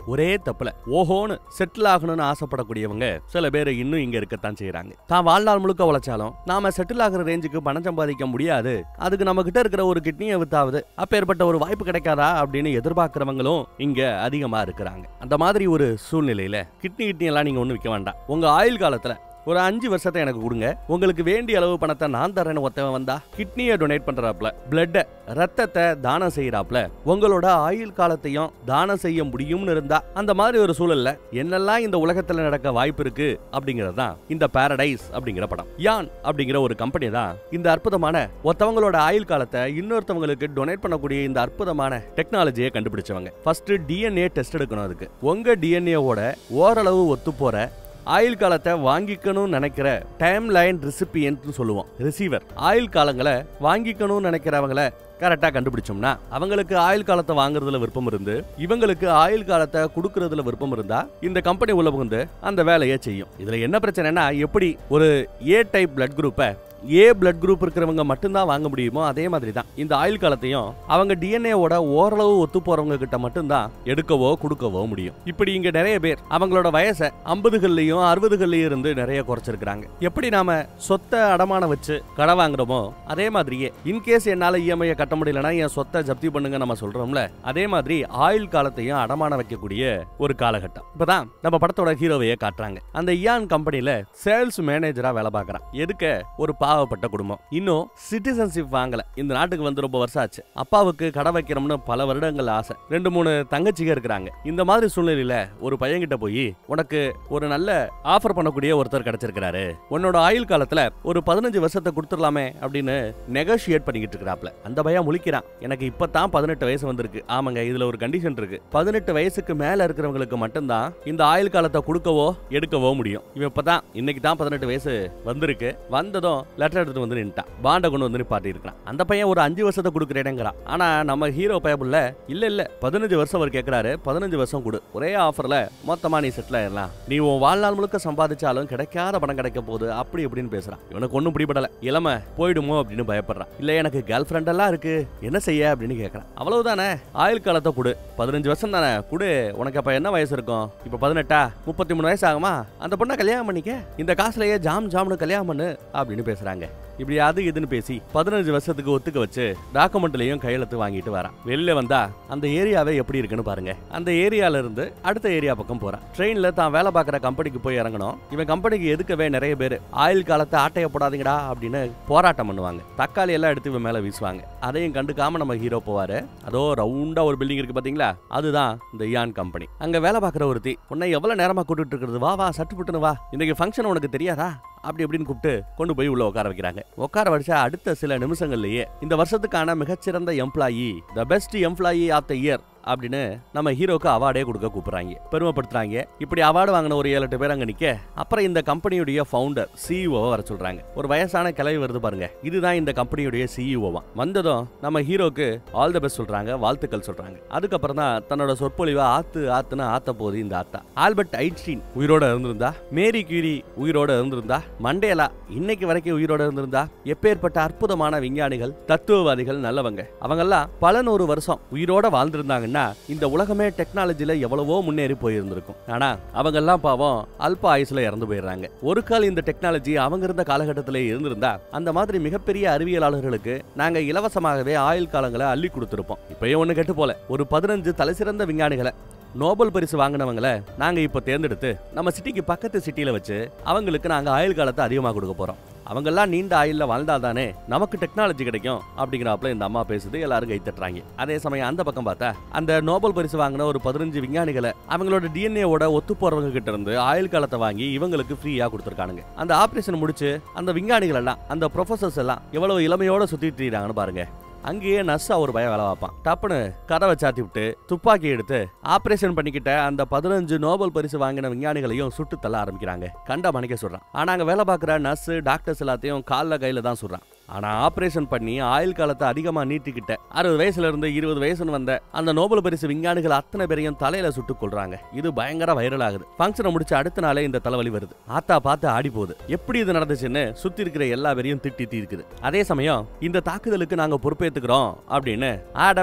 ஒரே தப்புல ஓஹோன்னு செட்டில் ஆகணும்னு ஆசைப்படக்கூடியவங்க சில பேர் இன்னும் இங்க இருக்கத்தான் செய்றாங்க தான் வாழ்நாள் முழுக்க உழைச்சாலும் நாம செட்டில் ஆகுற ரேஞ்சுக்கு பணம் சம்பாதிக்க முடியாது அதுக்கு நம்ம கிட்ட இருக்கிற ஒரு கிட்னியை வித்தாவது அப்பேற்பட்ட ஒரு வாய்ப்பு கிடைக்காதா அப்படின்னு எதிர்பார்க்கிறவங்களும் இங்க அதிகமா இருக்கிறாங்க அந்த மாதிரி ஒரு சூழ்நிலையில கிட்னி கிட்னி எல்லாம் நீங்க ஒண்ணு விற்க வேண்டாம் உங்க ஆயுள் காலத்துல ஒரு அஞ்சு வருஷத்தை எனக்கு கொடுங்க உங்களுக்கு வேண்டிய அளவு பணத்தை நான் தரேன்னு ஒருத்தவன் வந்தா கிட்னியை டொனேட் பண்றாப்ல பிளட்டை ரத்தத்தை தானம் செய்யறாப்ல உங்களோட ஆயுள் காலத்தையும் தானம் செய்ய முடியும்னு இருந்தா அந்த மாதிரி ஒரு சூழல்ல என்னெல்லாம் இந்த உலகத்துல நடக்க வாய்ப்பு இருக்கு அப்படிங்கிறது தான் இந்த பாரடைஸ் அப்படிங்கிற படம் யான் அப்படிங்கிற ஒரு கம்பெனி தான் இந்த அற்புதமான ஒருத்தவங்களோட ஆயுள் காலத்தை இன்னொருத்தவங்களுக்கு டொனேட் பண்ணக்கூடிய இந்த அற்புதமான டெக்னாலஜியை கண்டுபிடிச்சவங்க ஃபர்ஸ்ட் டிஎன்ஏ டெஸ்ட் எடுக்கணும் அதுக்கு உங்க டிஎன்ஏவோட ஓரளவு ஒத்து போற ஆயுள் காலத்தை வாங்கிக்கணும்னு நினைக்கிற டைம் லைன் ரிசிபியன்ட்னு சொல்லுவோம் ரிசீவர் ஆயுள் காலங்களை வாங்கிக்கணும்னு நினைக்கிறவங்கள கரெக்டாக கண்டுபிடிச்சோம்னா அவங்களுக்கு ஆயுள் காலத்தை வாங்குறதுல விருப்பம் இருந்து இவங்களுக்கு ஆயுள் காலத்தை கொடுக்கறதுல விருப்பம் இருந்தா இந்த கம்பெனி உள்ள புகுந்து அந்த வேலையை செய்யும் இதுல என்ன பிரச்சனைனா எப்படி ஒரு ஏ டைப் பிளட் குரூப்பை ஏ பிளட் குரூப் இருக்கிறவங்க மட்டும்தான் வாங்க முடியுமோ அதே மாதிரி தான் இந்த ஆயுள் காலத்தையும் அவங்க டிஎன்ஏவோட ஓரளவு ஒத்து போறவங்க கிட்ட மட்டும்தான் எடுக்கவோ கொடுக்கவோ முடியும் இப்படி இங்க நிறைய பேர் அவங்களோட வயசை ஐம்பதுகள்லயும் அறுபதுகள்லயும் இருந்து நிறைய குறைச்சிருக்கிறாங்க எப்படி நாம சொத்தை அடமான வச்சு கடை வாங்குறோமோ அதே மாதிரியே இன்கேஸ் என்னால இஎம்ஐ கட்ட முடியலன்னா என் சொத்தை ஜப்தி பண்ணுங்க நம்ம சொல்றோம்ல அதே மாதிரி ஆயுள் காலத்தையும் அடமான வைக்கக்கூடிய ஒரு காலகட்டம் இப்பதான் நம்ம படத்தோட ஹீரோவையே காட்டுறாங்க அந்த இயான் கம்பெனில சேல்ஸ் மேனேஜரா வேலை பார்க்கறான் எதுக்க ஒரு பாவப்பட்ட குடும்பம் இன்னும் சிட்டிசன்ஷிப் வாங்கல இந்த நாட்டுக்கு வந்து ரொம்ப வருஷம் ஆச்சு அப்பாவுக்கு கடை வைக்கிறோம்னு பல வருடங்கள் ஆசை ரெண்டு மூணு தங்கச்சிங்க இருக்கிறாங்க இந்த மாதிரி சூழ்நிலையில ஒரு பையன்கிட்ட போய் உனக்கு ஒரு நல்ல ஆஃபர் பண்ணக்கூடிய ஒருத்தர் கிடைச்சிருக்கிறாரு உன்னோட ஆயுள் காலத்துல ஒரு பதினஞ்சு வருஷத்தை கொடுத்துடலாமே அப்படின்னு நெகோஷியேட் பண்ணிக்கிட்டு இருக்கிறாப்ல அந்த பையன் முழிக்கிறான் எனக்கு இப்பதான் பதினெட்டு வயசு வந்திருக்கு ஆமாங்க இதுல ஒரு கண்டிஷன் இருக்கு பதினெட்டு வயசுக்கு மேல இருக்கிறவங்களுக்கு மட்டும்தான் இந்த ஆயுள் காலத்தை கொடுக்கவோ எடுக்கவோ முடியும் இவன் இப்பதான் இன்னைக்கு தான் பதினெட்டு வயசு வந்திருக்கு வந்ததும் லெட்டர் எடுத்து வந்து நின்ட்டான் பாண்டை கொண்டு வந்து நிப்பாட்டி இருக்கான் அந்த பையன் ஒரு அஞ்சு வருஷத்தை கொடுக்குறேங்கிறான் ஆனா நம்ம ஹீரோ பயபுள்ள இல்ல இல்ல பதினஞ்சு வருஷம் அவர் கேட்கிறாரு பதினஞ்சு வருஷம் கொடு ஒரே ஆஃபர்ல மொத்தமா நீ செட்டில் ஆயிடலாம் நீ உன் வாழ்நாள் முழுக்க சம்பாதிச்சாலும் கிடைக்காத பணம் கிடைக்க போகுது அப்படி இப்படின்னு பேசுறான் இவனுக்கு ஒன்றும் பிடிபடல இளமை போயிடுமோ அப்படின்னு பயப்படுறான் இல்ல எனக்கு கேர்ள் ஃப்ரெண்ட் எல்லாம் இருக்கு என்ன செய்ய அப்படின்னு கேட்கறான் அவ்வளவுதானே ஆயுள் காலத்தை கொடு பதினஞ்சு வருஷம் தானே கொடு உனக்கு அப்ப என்ன வயசு இருக்கும் இப்ப பதினெட்டா முப்பத்தி மூணு வயசு ஆகுமா அந்த பொண்ணை கல்யாணம் பண்ணிக்க இந்த காசுலயே ஜாம் ஜாம்னு கல்யாணம் பண்ணு அப்படின்னு பேசுறாங்க இப்படி அது இதுன்னு பேசி பதினஞ்சு வருஷத்துக்கு ஒத்துக்க வச்சு டாக்குமெண்ட்லயும் கையெழுத்து வாங்கிட்டு வரான் வெளில வந்தா அந்த ஏரியாவே எப்படி இருக்குன்னு பாருங்க அந்த ஏரியால இருந்து அடுத்த ஏரியா பக்கம் போறான் ட்ரெயின்ல தான் வேலை பார்க்குற கம்பெனிக்கு போய் இறங்கணும் இவன் கம்பெனிக்கு எதுக்கவே நிறைய பேர் ஆயுள் காலத்தை ஆட்டைய போடாதீங்கடா அப்படின்னு போராட்டம் பண்ணுவாங்க தக்காளி எல்லாம் எடுத்து இவன் மேல வீசுவாங்க அதையும் கண்டுக்காம நம்ம ஹீரோ போவாரு அதோ ரவுண்டா ஒரு பில்டிங் இருக்கு பாத்தீங்களா அதுதான் இந்த இயான் கம்பெனி அங்க வேலை பார்க்குற ஒருத்தி உன்னை எவ்வளவு நேரமா கூட்டிட்டு இருக்கிறது வா வா சட்டு புட்டுன்னு வா இன்னைக்கு ஃபங்க்ஷன் உனக்கு தெரியாதா அப்படி இப்படின்னு கூப்பிட்டு கொண்டு போய் உள்ள உட்கார வைக்கிறாங்க உட்கார வச்சா அடுத்த சில நிமிஷங்கள்லயே இந்த வருஷத்துக்கான மிகச்சிறந்த employee the best employee of the year அப்படின்னு நம்ம ஹீரோக்கு அவார்டே கொடுக்க கூப்பிடுறாங்க பெருமைப்படுத்துறாங்க இப்படி அவார்டு வாங்கின ஒரு ஏழு எட்டு பேர் அங்க நிக்க அப்புறம் இந்த கம்பெனியுடைய ஃபவுண்டர் சிஇஓவை வர சொல்றாங்க ஒரு வயசான கிளவி வருது பாருங்க இதுதான் இந்த கம்பெனியுடைய சிஇஓவா வந்ததும் நம்ம ஹீரோக்கு ஆல் த பெஸ்ட் சொல்றாங்க வாழ்த்துக்கள் சொல்றாங்க அதுக்கப்புறம் தான் தன்னோட சொற்பொழிவை ஆத்து ஆத்துன்னு ஆத்த போகுது இந்த ஆத்தா ஆல்பர்ட் ஐன்ஸ்டீன் உயிரோட இருந்திருந்தா மேரி கியூரி உயிரோட இருந்திருந்தா மண்டேலா இன்னைக்கு வரைக்கும் உயிரோட இருந்திருந்தா எப்பேற்பட்ட அற்புதமான விஞ்ஞானிகள் தத்துவவாதிகள் நல்லவங்க அவங்கெல்லாம் பல நூறு வருஷம் உயிரோட வாழ்ந்திருந்தாங்கன்னா இந்த உலகமே டெக்னாலஜில எவ்வளவோ முன்னேறி போயிருந்திருக்கும் ஆனா அவங்கெல்லாம் பாவம் அல்ப ஆயுசுல இறந்து போயிடுறாங்க ஒரு கால் இந்த டெக்னாலஜி அவங்க இருந்த காலகட்டத்திலே இருந்திருந்தா அந்த மாதிரி மிகப்பெரிய அறிவியலாளர்களுக்கு நாங்க இலவசமாகவே ஆயுள் காலங்களை அள்ளி கொடுத்திருப்போம் இப்பயும் ஒண்ணு கெட்டு போல ஒரு பதினஞ்சு தலைசிறந்த விஞ்ஞானிகளை நோபல் பரிசு வாங்கினவங்கள நாங்க இப்ப தேர்ந்தெடுத்து நம்ம சிட்டிக்கு பக்கத்து சிட்டில வச்சு அவங்களுக்கு நாங்க ஆயுள் காலத்தை அதிகமா கொடுக்க போறோம் அவங்கெல்லாம் நீண்ட ஆயுள்ல வாழ்ந்தாதானே நமக்கு டெக்னாலஜி கிடைக்கும் அப்படிங்கிறாப்புல இந்த அம்மா பேசுது எல்லாரும் கை தட்டுறாங்க அதே சமயம் அந்த பக்கம் பார்த்தா அந்த நோபல் பரிசு வாங்கின ஒரு பதினஞ்சு விஞ்ஞானிகளை அவங்களோட டிஎன்ஏவோட ஒத்து போறவங்க கிட்ட இருந்து ஆயுள் காலத்தை வாங்கி இவங்களுக்கு ஃப்ரீயா கொடுத்துருக்கானுங்க அந்த ஆபரேஷன் முடிச்சு அந்த விஞ்ஞானிகள் எல்லாம் அந்த ப்ரொஃபசர்ஸ் எல்லாம் எவ்வளவு இளமையோட சுத்திட்டு இருக்காங்கன்னு பாருங்க அங்கேயே நர்ஸா ஒரு பையன் வேலை பார்ப்பான் டப்புன்னு கதவை சாத்தி விட்டு துப்பாக்கி எடுத்து ஆபரேஷன் பண்ணிக்கிட்ட அந்த பதினஞ்சு நோபல் பரிசு வாங்கின விஞ்ஞானிகளையும் சுட்டு தள்ள ஆரம்பிக்கிறாங்க கண்ட மணிக்க சொல்றான் ஆனா அங்க வேலை பார்க்குற நர்ஸ் டாக்டர்ஸ் எல்லாத்தையும் கால்ல கையில தான் சொல்றான் ஆனா ஆபரேஷன் பண்ணி ஆயுள் காலத்தை அதிகமா நீட்டிக்கிட்ட அறுபது வயசுல இருந்து இருபது வயசுன்னு வந்த அந்த நோபல் பரிசு விஞ்ஞானிகள் அத்தனை பேரையும் தலையில சுட்டுக் கொள்றாங்க இது பயங்கர வைரல் ஆகுது ஃபங்க்ஷனை முடிச்ச அடுத்த நாளே இந்த தலைவலி வருது ஆத்தா பார்த்து ஆடி போகுது எப்படி இது நடந்துச்சுன்னு சுத்தி இருக்கிற எல்லா பேரையும் திட்டி தீர்க்குது அதே சமயம் இந்த தாக்குதலுக்கு நாங்க பொறுப்பேத்துக்கிறோம் அப்படின்னு ஆடம்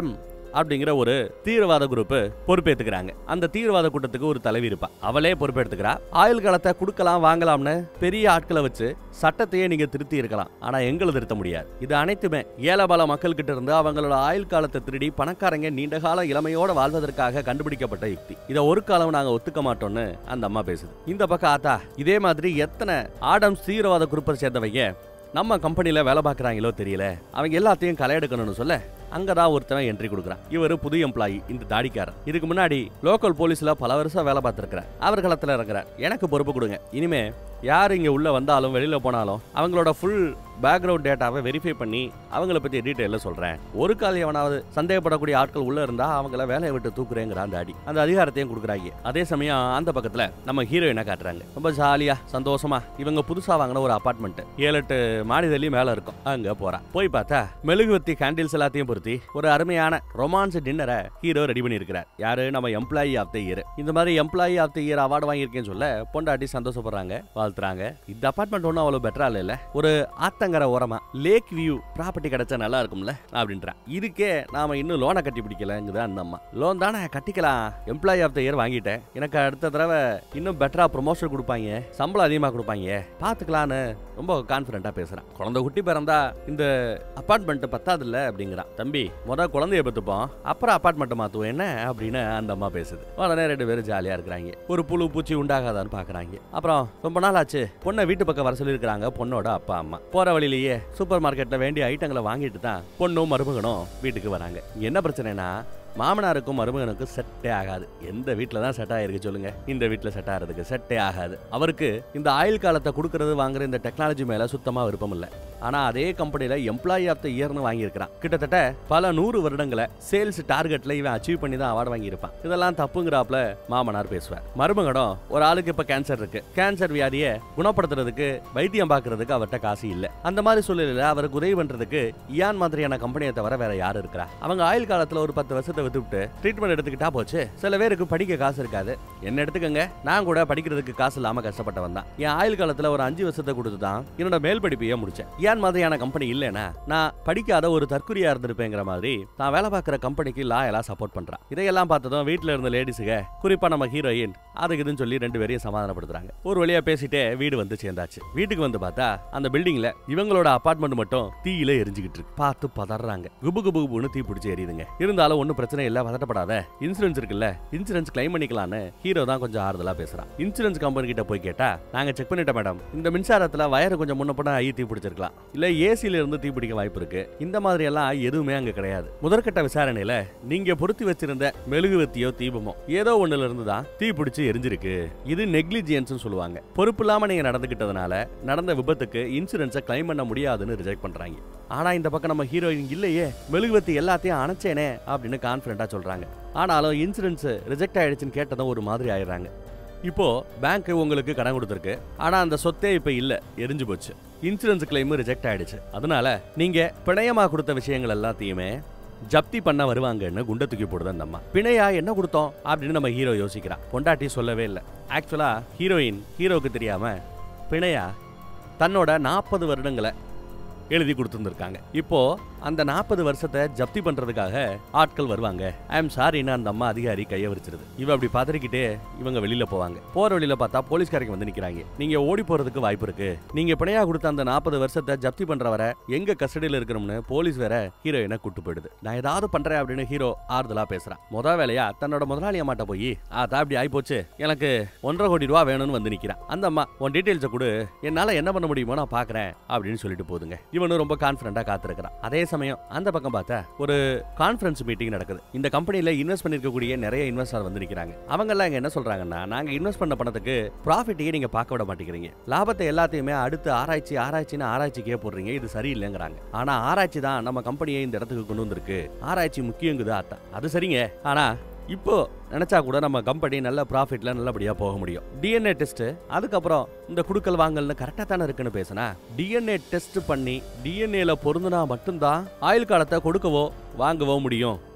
அப்படிங்கிற ஒரு தீவிரவாத குரூப் பொறுப்பேத்துக்கிறாங்க அந்த தீவிரவாத கூட்டத்துக்கு ஒரு தலைவி இருப்பா அவளே பொறுப்பெடுத்துக்கிறா ஆயுள் காலத்தை கொடுக்கலாம் வாங்கலாம்னு பெரிய ஆட்களை வச்சு சட்டத்தையே நீங்க திருத்தி இருக்கலாம் ஆனா எங்களை திருத்த முடியாது இது அனைத்துமே ஏலபால மக்கள் கிட்ட இருந்து அவங்களோட ஆயுள் காலத்தை திருடி பணக்காரங்க நீண்ட கால இளமையோட வாழ்வதற்காக கண்டுபிடிக்கப்பட்ட யுக்தி இதை ஒரு காலம் நாங்க ஒத்துக்க மாட்டோம்னு அந்த அம்மா பேசுது இந்த பக்கம் ஆத்தா இதே மாதிரி எத்தனை ஆடம் தீவிரவாத குரூப்பை சேர்ந்தவங்க நம்ம கம்பெனில வேலை பார்க்குறாங்களோ தெரியல அவங்க எல்லாத்தையும் களை எடுக்கணும்னு சொல்ல அங்கதான் ஒருத்தவன் என்ட்ரி கொடுக்குறான் இவர் புது எம்ப்ளாயி இந்த தாடிக்காரன் இதுக்கு முன்னாடி லோக்கல் போலீஸ்ல பல வருஷம் வேலை பார்த்துருக்கிறார் அவர் களத்துல இருக்கிறார் எனக்கு பொறுப்பு கொடுங்க இனிமே யார் இங்க உள்ள வந்தாலும் வெளியில போனாலும் அவங்களோட ஃபுல் பேக்ரவுண்ட் டேட்டாவை வெரிஃபை பண்ணி அவங்கள பத்தி டீட்டெயில சொல்றேன் ஒரு கால் எவனாவது சந்தேகப்படக்கூடிய ஆட்கள் உள்ள இருந்தா அவங்கள வேலையை விட்டு தூக்குறேங்கிற அந்த அடி அந்த அதிகாரத்தையும் கொடுக்குறாங்க அதே சமயம் அந்த பக்கத்துல நம்ம ஹீரோயினை காட்டுறாங்க ரொம்ப ஜாலியா சந்தோஷமா இவங்க புதுசா வாங்கின ஒரு அபார்ட்மெண்ட் ஏழு எட்டு மாடிதள்ளி மேல இருக்கும் அங்க போறா போய் பார்த்தா மெழுகுவத்தி கேண்டில்ஸ் எல்லாத்தையும் பொருத்தி ஒரு அருமையான ரொமான்ஸ் டின்னரை ஹீரோ ரெடி பண்ணியிருக்கிறார் யாரு நம்ம எம்ப்ளாயி ஆஃப் த இயர் இந்த மாதிரி employee of the year award வாங்கியிருக்கேன்னு சொல்ல பொண்டாட்டி சந்தோஷப்படுறாங்க வாழ்த்துறாங்க இந்த அபார்ட்மெண்ட் ஒன்றும் அவ்வளவு பெட்டரா இல்ல ஒரு ஆத்தங்கர ஓரமா லேக் வியூ ப்ராப்பர்ட்டி கிடைச்சா நல்லா இருக்கும்ல அப்படின்றா இதுக்கே நாம இன்னும் லோனை கட்டி பிடிக்கலங்குது அந்த அம்மா லோன் தானே கட்டிக்கலாம் எம்ப்ளாயி ஆஃப் த இயர் வாங்கிட்டேன் எனக்கு அடுத்த தடவை இன்னும் பெட்டரா ப்ரொமோஷன் கொடுப்பாங்க சம்பளம் அதிகமாக கொடுப்பாங்க பார்த்துக்கலான்னு ரொம்ப கான்ஃபிடென்ட்டா பேசுறான் குழந்தை குட்டி பிறந்தா இந்த அப்பார்ட்மெண்ட் பத்தாது இல்ல அப்படிங்கிறான் தம்பி முத குழந்தைய பெற்றுப்போம் அப்புறம் அப்பார்ட்மெண்ட் மாத்துவோம் என்ன அப்படின்னு அந்த அம்மா பேசுது உடனே ரெண்டு பேரும் ஜாலியா இருக்கிறாங்க ஒரு புழு பூச்சி உண்டாகாதான்னு பாக்குறாங்க அப்புறம் ரொம்ப நாள் ஆச்சு பொண்ணை வீட்டு பக்கம் வர சொல்லியிருக்கிறாங்க பொண்ணோட அப்பா அம்மா போற வழியிலேயே சூப்பர் மார்க்கெட்ல வேண்டிய ஐட்டங்களை வாங்கிட்டு தான் பொண்ணும் மருமகனும் வீட்டுக்கு வராங்க இங்க என்ன பிரச்சனைனா மாமனாருக்கும் மருமகனுக்கும் செட்டே ஆகாது எந்த வீட்டில் தான் செட் ஆயிருக்கு சொல்லுங்க இந்த வீட்டில் செட் ஆகிறதுக்கு செட்டே ஆகாது அவருக்கு இந்த ஆயுள் காலத்தை கொடுக்கறது வாங்குற இந்த டெக்னாலஜி மேல சுத்தமா விருப்பம் இல்லை ஆனா அதே கம்பெனில எம்ப்ளாயி ஆஃப் த இயர்னு வாங்கியிருக்கிறான் கிட்டத்தட்ட பல நூறு வருடங்களை சேல்ஸ் டார்கெட்ல இவன் அச்சீவ் பண்ணி தான் அவார்டு வாங்கியிருப்பான் இதெல்லாம் தப்புங்கிறாப்ல மாமனார் பேசுவார் மருமகனும் ஒரு ஆளுக்கு இப்ப கேன்சர் இருக்கு கேன்சர் வியாதியை குணப்படுத்துறதுக்கு வைத்தியம் பார்க்கறதுக்கு அவர்கிட்ட காசு இல்ல அந்த மாதிரி சூழ்நிலையில அவருக்கு உதவி பண்றதுக்கு இயான் மாதிரியான கம்பெனியை தவிர வேற யாரு இருக்கா அவங்க ஆயுள் காலத்துல ஒரு பத்து வருஷத்தை விட்டுவிட்டு ட்ரீட்மெண்ட் எடுத்துக்கிட்டா போச்சு சில பேருக்கு படிக்க காசு இருக்காது என்ன எடுத்துக்கங்க நான் கூட படிக்கிறதுக்கு காசு இல்லாம கஷ்டப்பட்டவன் தான் என் ஆயுள் காலத்துல ஒரு அஞ்சு வருஷத்தை கொடுத்து தான் என்னோட மேல் படிப்பையே முடிச்சேன் ஏன் மாதிரியான கம்பெனி இல்லைன்னா நான் படிக்காத ஒரு தற்குறியா இருந்திருப்பேங்கிற மாதிரி நான் வேலை பார்க்குற கம்பெனிக்கு லாயலா சப்போர்ட் பண்றான் இதையெல்லாம் பார்த்ததும் வீட்டுல இருந்த லேடிஸுக குறிப்பா நம்ம ஹீரோயின் அதுக்கு இதுன்னு சொல்லி ரெண்டு பேரையும் சமாதானப்படுத்துறாங்க ஒரு வழியா பேசிட்டே வீடு வந்து சேர்ந்தாச்சு வீட்டுக்கு வந்து பார்த்தா அந்த பில்டிங்ல இவங்களோட அபார்ட்மெண்ட் மட்டும் தீயில எரிஞ்சுக்கிட்டு இருக்கு பார்த்து பதறாங்க குபு குபு குபுன்னு தீ பிடிச்சி எரியுதுங்க இருந்தாலும் ஒன்றும் பிரச்சனை இல்ல பதட்டப்படாத இன்சூரன்ஸ் இருக்குல்ல இன்சூரன்ஸ் கிளைம் பண்ணிக்கலாம்னு ஹீரோ தான் கொஞ்சம் ஆறுதலா பேசுறான் இன்சூரன்ஸ் கம்பெனி கிட்ட போய் கேட்டா நாங்க செக் பண்ணிட்டோம் மேடம் இந்த மின்சாரத்துல வயர் கொஞ்சம் முன்ன பின்ன ஆகி தீ பிடிச்சிருக்கலாம் இல்ல ஏசில இருந்து தீ பிடிக்க வாய்ப்பு இருக்கு இந்த மாதிரி எல்லாம் எதுவுமே அங்க கிடையாது முதற்கட்ட விசாரணையில நீங்க பொருத்தி வச்சிருந்த மெழுகுவத்தியோ தீபமோ ஏதோ ஒண்ணுல இருந்து தான் தீ பிடிச்சு எரிஞ்சிருக்கு இது நெக்லிஜியன்ஸ் சொல்லுவாங்க பொறுப்பு இல்லாம நீங்க நடந்துகிட்டதுனால நடந்த விபத்துக்கு இன்சூரன்ஸை கிளைம் பண்ண முடியாதுன்னு ரிஜெக்ட் பண்றாங்க ஆனா இந்த பக்கம் நம்ம ஹீரோயின் இல்லையே மெழுகுவத்தி எல்லாத்தையும் அணைச்சேனே அப்படின்னு கான்பிடண்டா சொல்றாங்க ஆனாலும் இன்சூரன்ஸ் ரிஜெக்ட் ஆயிடுச்சுன்னு கேட்டதும் ஒரு மாதிரி ஆயிடுறாங்க இப்போ பேங்க் உங்களுக்கு கடன் கொடுத்துருக்கு ஆனா அந்த சொத்தே இப்ப இல்ல எரிஞ்சு போச்சு இன்சூரன்ஸ் கிளைம் ரிஜெக்ட் ஆயிடுச்சு அதனால நீங்க பிணையமா கொடுத்த விஷயங்கள் எல்லாத்தையுமே ஜப்தி பண்ண வருவாங்கன்னு குண்டை தூக்கி போடுது அந்த அம்மா பிணையா என்ன கொடுத்தோம் அப்படின்னு நம்ம ஹீரோ யோசிக்கிறான் பொண்டாட்டி சொல்லவே இல்லை ஆக்சுவலா ஹீரோயின் ஹீரோவுக்கு தெரியாம பிணையா தன்னோட நாற்பது வருடங்களை எழுதி கொடுத்துருந்துருக்காங்க இப்போ அந்த நாற்பது வருஷத்தை ஜப்தி பண்றதுக்காக ஆட்கள் வருவாங்க ஐ எம் சாரின்னு அந்த அம்மா அதிகாரி கைய விரிச்சிருது இவ அப்படி பதறிக்கிட்டே இவங்க வெளியில போவாங்க போற வழியில பார்த்தா போலீஸ்காரங்க வந்து நிக்கிறாங்க நீங்க ஓடி போறதுக்கு வாய்ப்பு இருக்கு நீங்க பிணையா கொடுத்த அந்த நாற்பது வருஷத்தை ஜப்தி பண்றவரை எங்க கஸ்டடியில இருக்கணும்னு போலீஸ் வேற ஹீரோயினை கூட்டு போயிடுது நான் ஏதாவது பண்றேன் அப்படின்னு ஹீரோ ஆறுதலா பேசுறான் முத வேலையா தன்னோட முதலாளி அம்மாட்ட போய் அதான் அப்படி ஆயிப்போச்சு எனக்கு ஒன்றரை கோடி ரூபா வேணும்னு வந்து நிக்கிறான் அந்த அம்மா உன் டீடைல்ஸை கொடு என்னால என்ன பண்ண முடியுமோ நான் பாக்குறேன் அப்படின்னு சொல்லிட்டு போதுங்க இவனும் ரொம்ப கான்பிடண்டா காத்திருக்கிறான் அதே சமயம் அந்த பக்கம் பார்த்தா ஒரு கான்ஃபரன்ஸ் மீட்டிங் நடக்குது இந்த கம்பெனில இன்வெஸ்ட் பண்ணிருக்கக்கூடிய நிறைய இன்வெஸ்டர் வந்து நிக்கிறாங்க அவங்க எல்லாம் இங்க என்ன சொல்றாங்கன்னா நாங்க இன்வெஸ்ட் பண்ண பணத்துக்கு ப்ராஃபிட்டையே நீங்க பார்க்க விட மாட்டேங்கிறீங்க லாபத்தை எல்லாத்தையுமே அடுத்து ஆராய்ச்சி ஆராய்ச்சின்னு ஆராய்ச்சிக்கே போடுறீங்க இது சரியில்லைங்கிறாங்க ஆனா ஆராய்ச்சி தான் நம்ம கம்பெனியை இந்த இடத்துக்கு கொண்டு வந்திருக்கு ஆராய்ச்சி முக்கியங்குது அத்தா அது சரிங்க ஆனா இப்போ நினைச்சா கூட நம்ம கம்பெனி நல்ல ப்ராஃபிட்ல நல்லபடியா போக முடியும் டிஎன்ஏ டெஸ்ட் அதுக்கப்புறம் இந்த குடுக்கல் வாங்கல்னு கரெக்டா தானே இருக்குன்னு பேசினா டிஎன்ஏ டெஸ்ட் பண்ணி டிஎன்ஏல பொருந்துனா மட்டும்தான் ஆயுள் காலத்தை கொடுக்கவோ வாங்கவோ முடியும்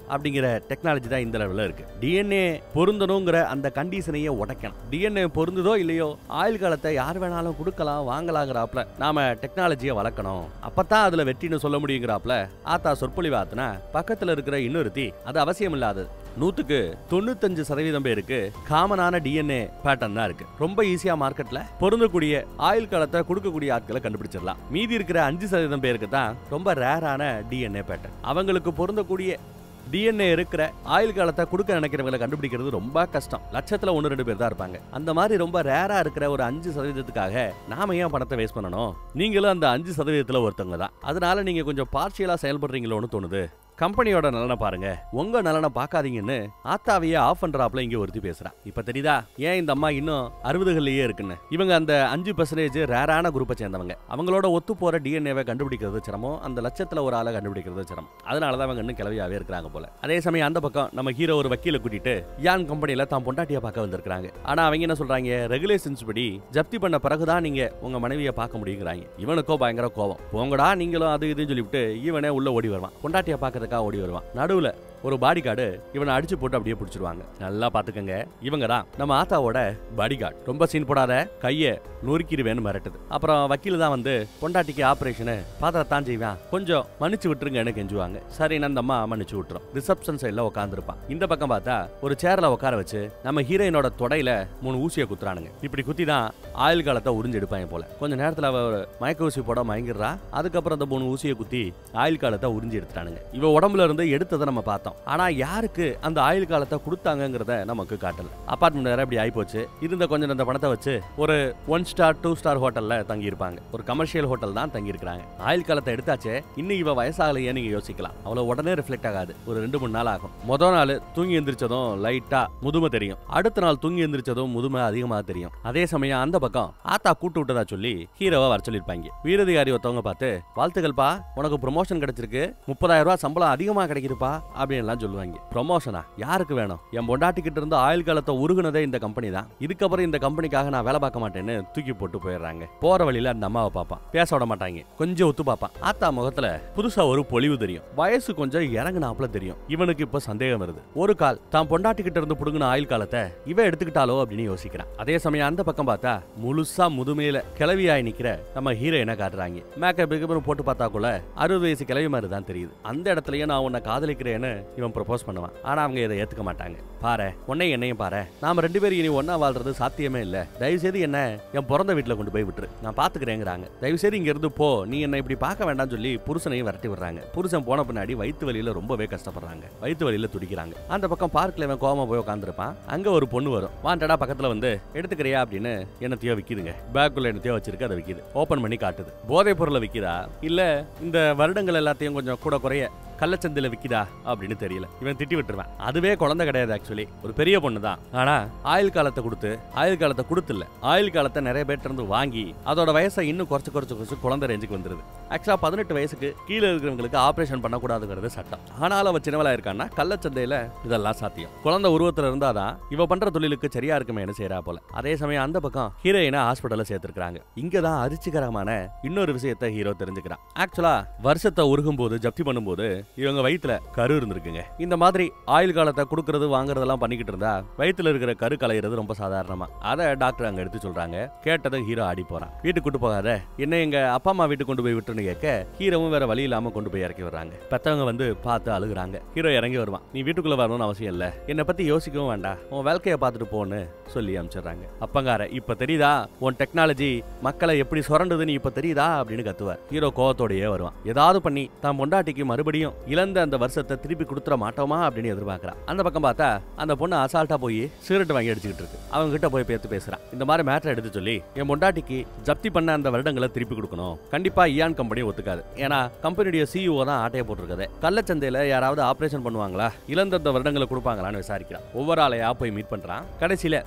அப்படிங்கிற டெக்னாலஜி தான் இந்த லெவலில் இருக்கு டிஎன்ஏ பொருந்தணுங்கிற அந்த கண்டிஷனையே உடைக்கணும் டிஎன்ஏ பொருந்துதோ இல்லையோ ஆயுள் காலத்தை யார் வேணாலும் கொடுக்கலாம் வாங்கலாங்கிறாப்ல நாம டெக்னாலஜியை வளர்க்கணும் அப்பதான் அதுல வெற்றின்னு சொல்ல முடியுங்கிறாப்ல ஆத்தா சொற்பொழிவு ஆத்துனா பக்கத்துல இருக்கிற இன்னொருத்தி அது அவசியம் இல்லாதது நூத்துக்கு தொண்ணூத்தஞ்சு சதவீதம் பேருக்கு காமனான டிஎன்ஏ பேட்டர்ன் தான் இருக்கு ரொம்ப ஈஸியா மார்க்கெட்ல பொருந்தக்கூடிய ஆயுள் காலத்தை கொடுக்கக்கூடிய ஆட்களை கண்டுபிடிச்சிடலாம் மீதி இருக்கிற அஞ்சு சதவீதம் பேருக்கு தான் ரொம்ப ரேரான டிஎன்ஏ பேட்டர்ன் அவங்களுக்கு பொருந்தக்கூடிய டிஎன்ஏ இருக்கிற ஆயுள் காலத்தை கொடுக்க நினைக்கிறவங்களை கண்டுபிடிக்கிறது ரொம்ப கஷ்டம் லட்சத்துல ஒன்று ரெண்டு பேர் தான் இருப்பாங்க அந்த மாதிரி ரொம்ப ரேரா இருக்கிற ஒரு அஞ்சு சதவீதத்துக்காக நாம ஏன் பணத்தை வேஸ்ட் பண்ணணும் நீங்களும் அந்த அஞ்சு சதவீதத்துல ஒருத்தவங்க தான் அதனால நீங்க கொஞ்சம் பார்ஷியலா செயல்படுறீங்களோன்னு தோணுது கம்பெனியோட நலனை பாருங்க உங்க நலனை பார்க்காதீங்கன்னு ஆத்தாவையே ஆஃப் பண்றாப்ல இங்க ஒருத்தி பேசுறா இப்ப தெரியுதா ஏன் இந்த அம்மா இன்னும் அறுபதுகள்லயே இருக்குன்னு இவங்க அந்த அஞ்சு பர்சன்டேஜ் ரேரான குரூப்பை சேர்ந்தவங்க அவங்களோட ஒத்து போற டிஎன்ஏவை கண்டுபிடிக்கிறது சிரமம் அந்த லட்சத்துல ஒரு ஆளை கண்டுபிடிக்கிறது சிரமம் அதனாலதான் அவங்க இன்னும் கிளவியாவே இருக்கிறாங்க போல அதே சமயம் அந்த பக்கம் நம்ம ஹீரோ ஒரு வக்கீல கூட்டிட்டு யான் கம்பெனில தான் பொண்டாட்டிய பார்க்க வந்திருக்காங்க ஆனா அவங்க என்ன சொல்றாங்க ரெகுலேஷன்ஸ் படி ஜப்தி பண்ண பிறகுதான் நீங்க உங்க மனைவியை பார்க்க முடியுங்கிறாங்க இவனுக்கோ பயங்கர கோவம் போங்கடா நீங்களும் அது இதுன்னு சொல்லிவிட்டு இவனே உள்ள ஓடி வருவான் பொண்டாட்டிய பார்க்கறதுக்காக ஓடி வருவான் நடுவுல ஒரு பாடி கார்டு இவனை அடிச்சு போட்டு அப்படியே பிடிச்சிருவாங்க நல்லா பாத்துக்கங்க இவங்க தான் நம்ம ஆத்தாவோட பாடி கார்டு ரொம்ப சீன் போடாத கைய நொறுக்கிடுவேன்னு மிரட்டுது அப்புறம் வக்கீல் தான் வந்து பொண்டாட்டிக்கு ஆபரேஷனு பாத்திரத்தான் செய்வான் கொஞ்சம் மன்னிச்சு விட்டுருங்கன்னு கெஞ்சுவாங்க சரி அந்த அம்மா மன்னிச்சு விட்டுரும் ரிசப்ஷன் சைட்ல உட்காந்துருப்பான் இந்த பக்கம் பார்த்தா ஒரு சேர்ல உட்கார வச்சு நம்ம ஹீரோயினோட தொடையில மூணு ஊசியை குத்துறானுங்க இப்படி குத்தி தான் ஆயுள் காலத்தை உறிஞ்சு எடுப்பாங்க போல கொஞ்ச நேரத்துல அவ ஒரு மயக்க ஊசி போட மயங்கிடுறா அதுக்கப்புறம் அந்த மூணு ஊசியை குத்தி ஆயுள் காலத்தை உறிஞ்சி எடுத்துட்டானுங்க இவ உடம்புல இருந்து எடுத்ததை நம்ம பார்த்தோம் ஆனா யாருக்கு அந்த ஆயுள் காலத்தை கொடுத்தாங்கங்கிறத நமக்கு காட்டல அபார்ட்மெண்ட் வேற இப்படி ஆயிப்போச்சு இருந்த கொஞ்சம் அந்த பணத்தை வச்சு ஒரு ஒன் ஸ்டார் டூ ஸ்டார் ஹோட்டல்ல தங்கி இருப்பாங்க ஒரு கமர்ஷியல் ஹோட்டல் தான் தங்கி இருக்காங்க ஆயுள் காலத்தை எடுத்தாச்சே இன்னும் இவ வயசாகலையே நீங்க யோசிக்கலாம் அவ்வளவு உடனே ரிஃப்ளெக்ட் ஆகாது ஒரு ரெண்டு மூணு நாள் ஆகும் முத நாள் தூங்கி எந்திரிச்சதும் லைட்டா முதுமை தெரியும் அடுத்த நாள் தூங்கி எந்திரிச்சதும் முதுமை அதிகமாக தெரியும் அதே சமயம் அந்த பக்கம் ஆத்தா கூட்டு விட்டதா சொல்லி ஹீரோவை வர சொல்லியிருப்பாங்க வீரதிகாரி ஒருத்தவங்க பார்த்து வாழ்த்துக்கள்ப்பா உனக்கு ப்ரொமோஷன் கிடைச்சிருக்கு முப்பதாயிரம் ரூபாய் சம்பளம் அதிகமா கிடைக்குதுப்பா அப்படின்னு எல்லாம் சொல்லுவாங்க ப்ரொமோஷனா யாருக்கு வேணும் என் பொண்டாட்டிக்கிட்ட இருந்து ஆயுள் காலத்தை உருகுனதே இந்த கம்பெனி தான் இதுக்கப்புறம் இந்த கம்பெனிக்காக நான் வேலை பார்க்க மாட்டேன்னு தூக்கி போட்டு போயிடுறாங்க போற வழியில அந்த அம்மாவை பார்ப்பான் பேச விட மாட்டாங்க கொஞ்சம் ஒத்து பார்ப்பான் ஆத்தா முகத்துல புதுசா ஒரு பொலிவு தெரியும் வயசு கொஞ்சம் இறங்குனாப்புல தெரியும் இவனுக்கு இப்ப சந்தேகம் வருது ஒரு கால் தான் பொண்டாட்டிக்கிட்ட இருந்து புடுங்கின ஆயுள் காலத்தை இவ எடுத்துக்கிட்டாலோ அப்படின்னு யோசிக்கிறான் அதே சமயம் அந்த பக்கம் பார்த்தா முழுசா முதுமையில கிளவியாய் நிக்கிற நம்ம ஹீரோயினை காட்டுறாங்க மேக்கப் பிகப்னு போட்டு பார்த்தாக்குள்ள அறுபது வயசு கிளவி மாதிரி தான் தெரியுது அந்த இடத்துலயே நான் உன்னை காதலிக்கிறேன்னு இவன் ப்ரப்போஸ் பண்ணுவான் ஆனா அவங்க இதை ஏத்துக்க மாட்டாங்க பாரு உன்னை என்னையும் பாரு நாம ரெண்டு பேரும் இனி ஒண்ணா வாழ்றது சாத்தியமே இல்ல தயவு செய்து என்ன என் பிறந்த வீட்டுல கொண்டு போய் விட்டுரு நான் பாத்துக்கிறேங்கிறாங்க தயவு செய்து இங்க இருந்து போ நீ என்ன இப்படி பார்க்க வேண்டாம்னு சொல்லி புருஷனையும் விரட்டி விடுறாங்க புருஷன் போன பின்னாடி வயிற்று வலியில ரொம்பவே கஷ்டப்படுறாங்க வயிற்று வலியில துடிக்கிறாங்க அந்த பக்கம் பார்க்ல இவன் கோவமா போய் உட்காந்துருப்பான் அங்க ஒரு பொண்ணு வரும் வாண்டடா பக்கத்துல வந்து எடுத்துக்கிறியா அப்படின்னு என்னத்தையோ விக்குதுங்க பேக்குள்ள என்னத்தையோ வச்சிருக்கு அதை விக்குது ஓபன் பண்ணி காட்டுது போதைப் பொருளை விக்குதா இல்ல இந்த வருடங்கள் எல்லாத்தையும் கொஞ்சம் கூட குறைய கள்ளச்சந்தையில விக்குதா அப்படின்னு தெரியல இவன் திட்டி விட்டுருவான் அதுவே குழந்தை கிடையாது ஆக்சுவலி ஒரு பெரிய பொண்ணு தான் ஆனா ஆயுள் காலத்தை கொடுத்து ஆயுள் காலத்தை கொடுத்துல ஆயுள் காலத்தை நிறைய பேர்ட்ட இருந்து வாங்கி அதோட வயசை இன்னும் குறைச்சு குறைச்சு குறைச்சு குழந்தை ரேஞ்சுக்கு வந்துருது ஆக்சுவலா பதினெட்டு வயசுக்கு கீழே இருக்கிறவங்களுக்கு ஆபரேஷன் பண்ணக்கூடாதுங்கிறது சட்டம் ஆனாலும் அவ சின்னவளா இருக்கான்னா கள்ளச்சந்தையில இதெல்லாம் சாத்தியம் குழந்தை உருவத்துல இருந்தாதான் இவ பண்ற தொழிலுக்கு சரியா இருக்குமேனு செய்யறா போல அதே சமயம் அந்த பக்கம் ஹீரோயினை ஹாஸ்பிட்டல்ல சேர்த்திருக்காங்க இங்கதான் அரிச்சிகரமான இன்னொரு விஷயத்தை ஹீரோ தெரிஞ்சுக்கிறான் ஆக்சுவலா வருஷத்தை உருகும் போது ஜப்தி பண்ணும்போது இவங்க வயித்துல கரு இருந்திருக்குங்க இந்த மாதிரி ஆயுள் காலத்தை கொடுக்கறது வாங்குறதெல்லாம் பண்ணிக்கிட்டு இருந்தா வயித்துல இருக்கிற கரு கலையிறது ரொம்ப சாதாரணமா அதை டாக்டர் அங்க எடுத்து சொல்றாங்க கேட்டதும் ஹீரோ ஆடி போறான் வீட்டுக்கு கூட்டு போகாத என்ன எங்க அப்பா அம்மா வீட்டுக்கு கொண்டு போய் விட்டுன்னு கேட்க ஹீரோவும் வேற வழி இல்லாம கொண்டு போய் இறக்கி வர்றாங்க பெத்தவங்க வந்து பார்த்து அழுகுறாங்க ஹீரோ இறங்கி வருவான் நீ வீட்டுக்குள்ள வரணும்னு அவசியம் இல்ல என்னை பத்தி யோசிக்கவும் வேண்டாம் உன் வேலைக்கைய பார்த்துட்டு போன்னு சொல்லி அனுப்பிச்சிடுறாங்க அப்பங்கார இப்ப தெரியுதா உன் டெக்னாலஜி மக்களை எப்படி சுரண்டுதுன்னு இப்ப தெரியுதா அப்படின்னு கத்துவார் ஹீரோ கோவத்தோடயே வருவான் ஏதாவது பண்ணி தான் பொண்டாட்டிக்கு மறுபடியும் இழந்த அந்த வருஷத்தை திருப்பி கொடுத்துட மாட்டோமா அப்படின்னு எதிர்பார்க்கறான் அந்த பக்கம் பார்த்தா அந்த பொண்ணு அசால்ட்டா போய் சிகரெட் வாங்கி அடிச்சுக்கிட்டு இருக்கு அவங்க கிட்ட போய் பேத்து பேசுறான் இந்த மாதிரி மேட்டர் எடுத்து சொல்லி என் பொண்டாட்டிக்கு ஜப்தி பண்ண அந்த வருடங்களை திருப்பி கொடுக்கணும் கண்டிப்பா இயான் கம்பெனி ஒத்துக்காது ஏன்னா கம்பெனியுடைய சிஇஓ தான் ஆட்டையை போட்டிருக்கது கள்ளச்சந்தையில யாராவது ஆபரேஷன் பண்ணுவாங்களா இழந்த அந்த வருடங்களை கொடுப்பாங்களான்னு விசாரிக்கிறான் ஒவ்வொரு ஆளையா போய் மீட் பண்றான் கடைசியில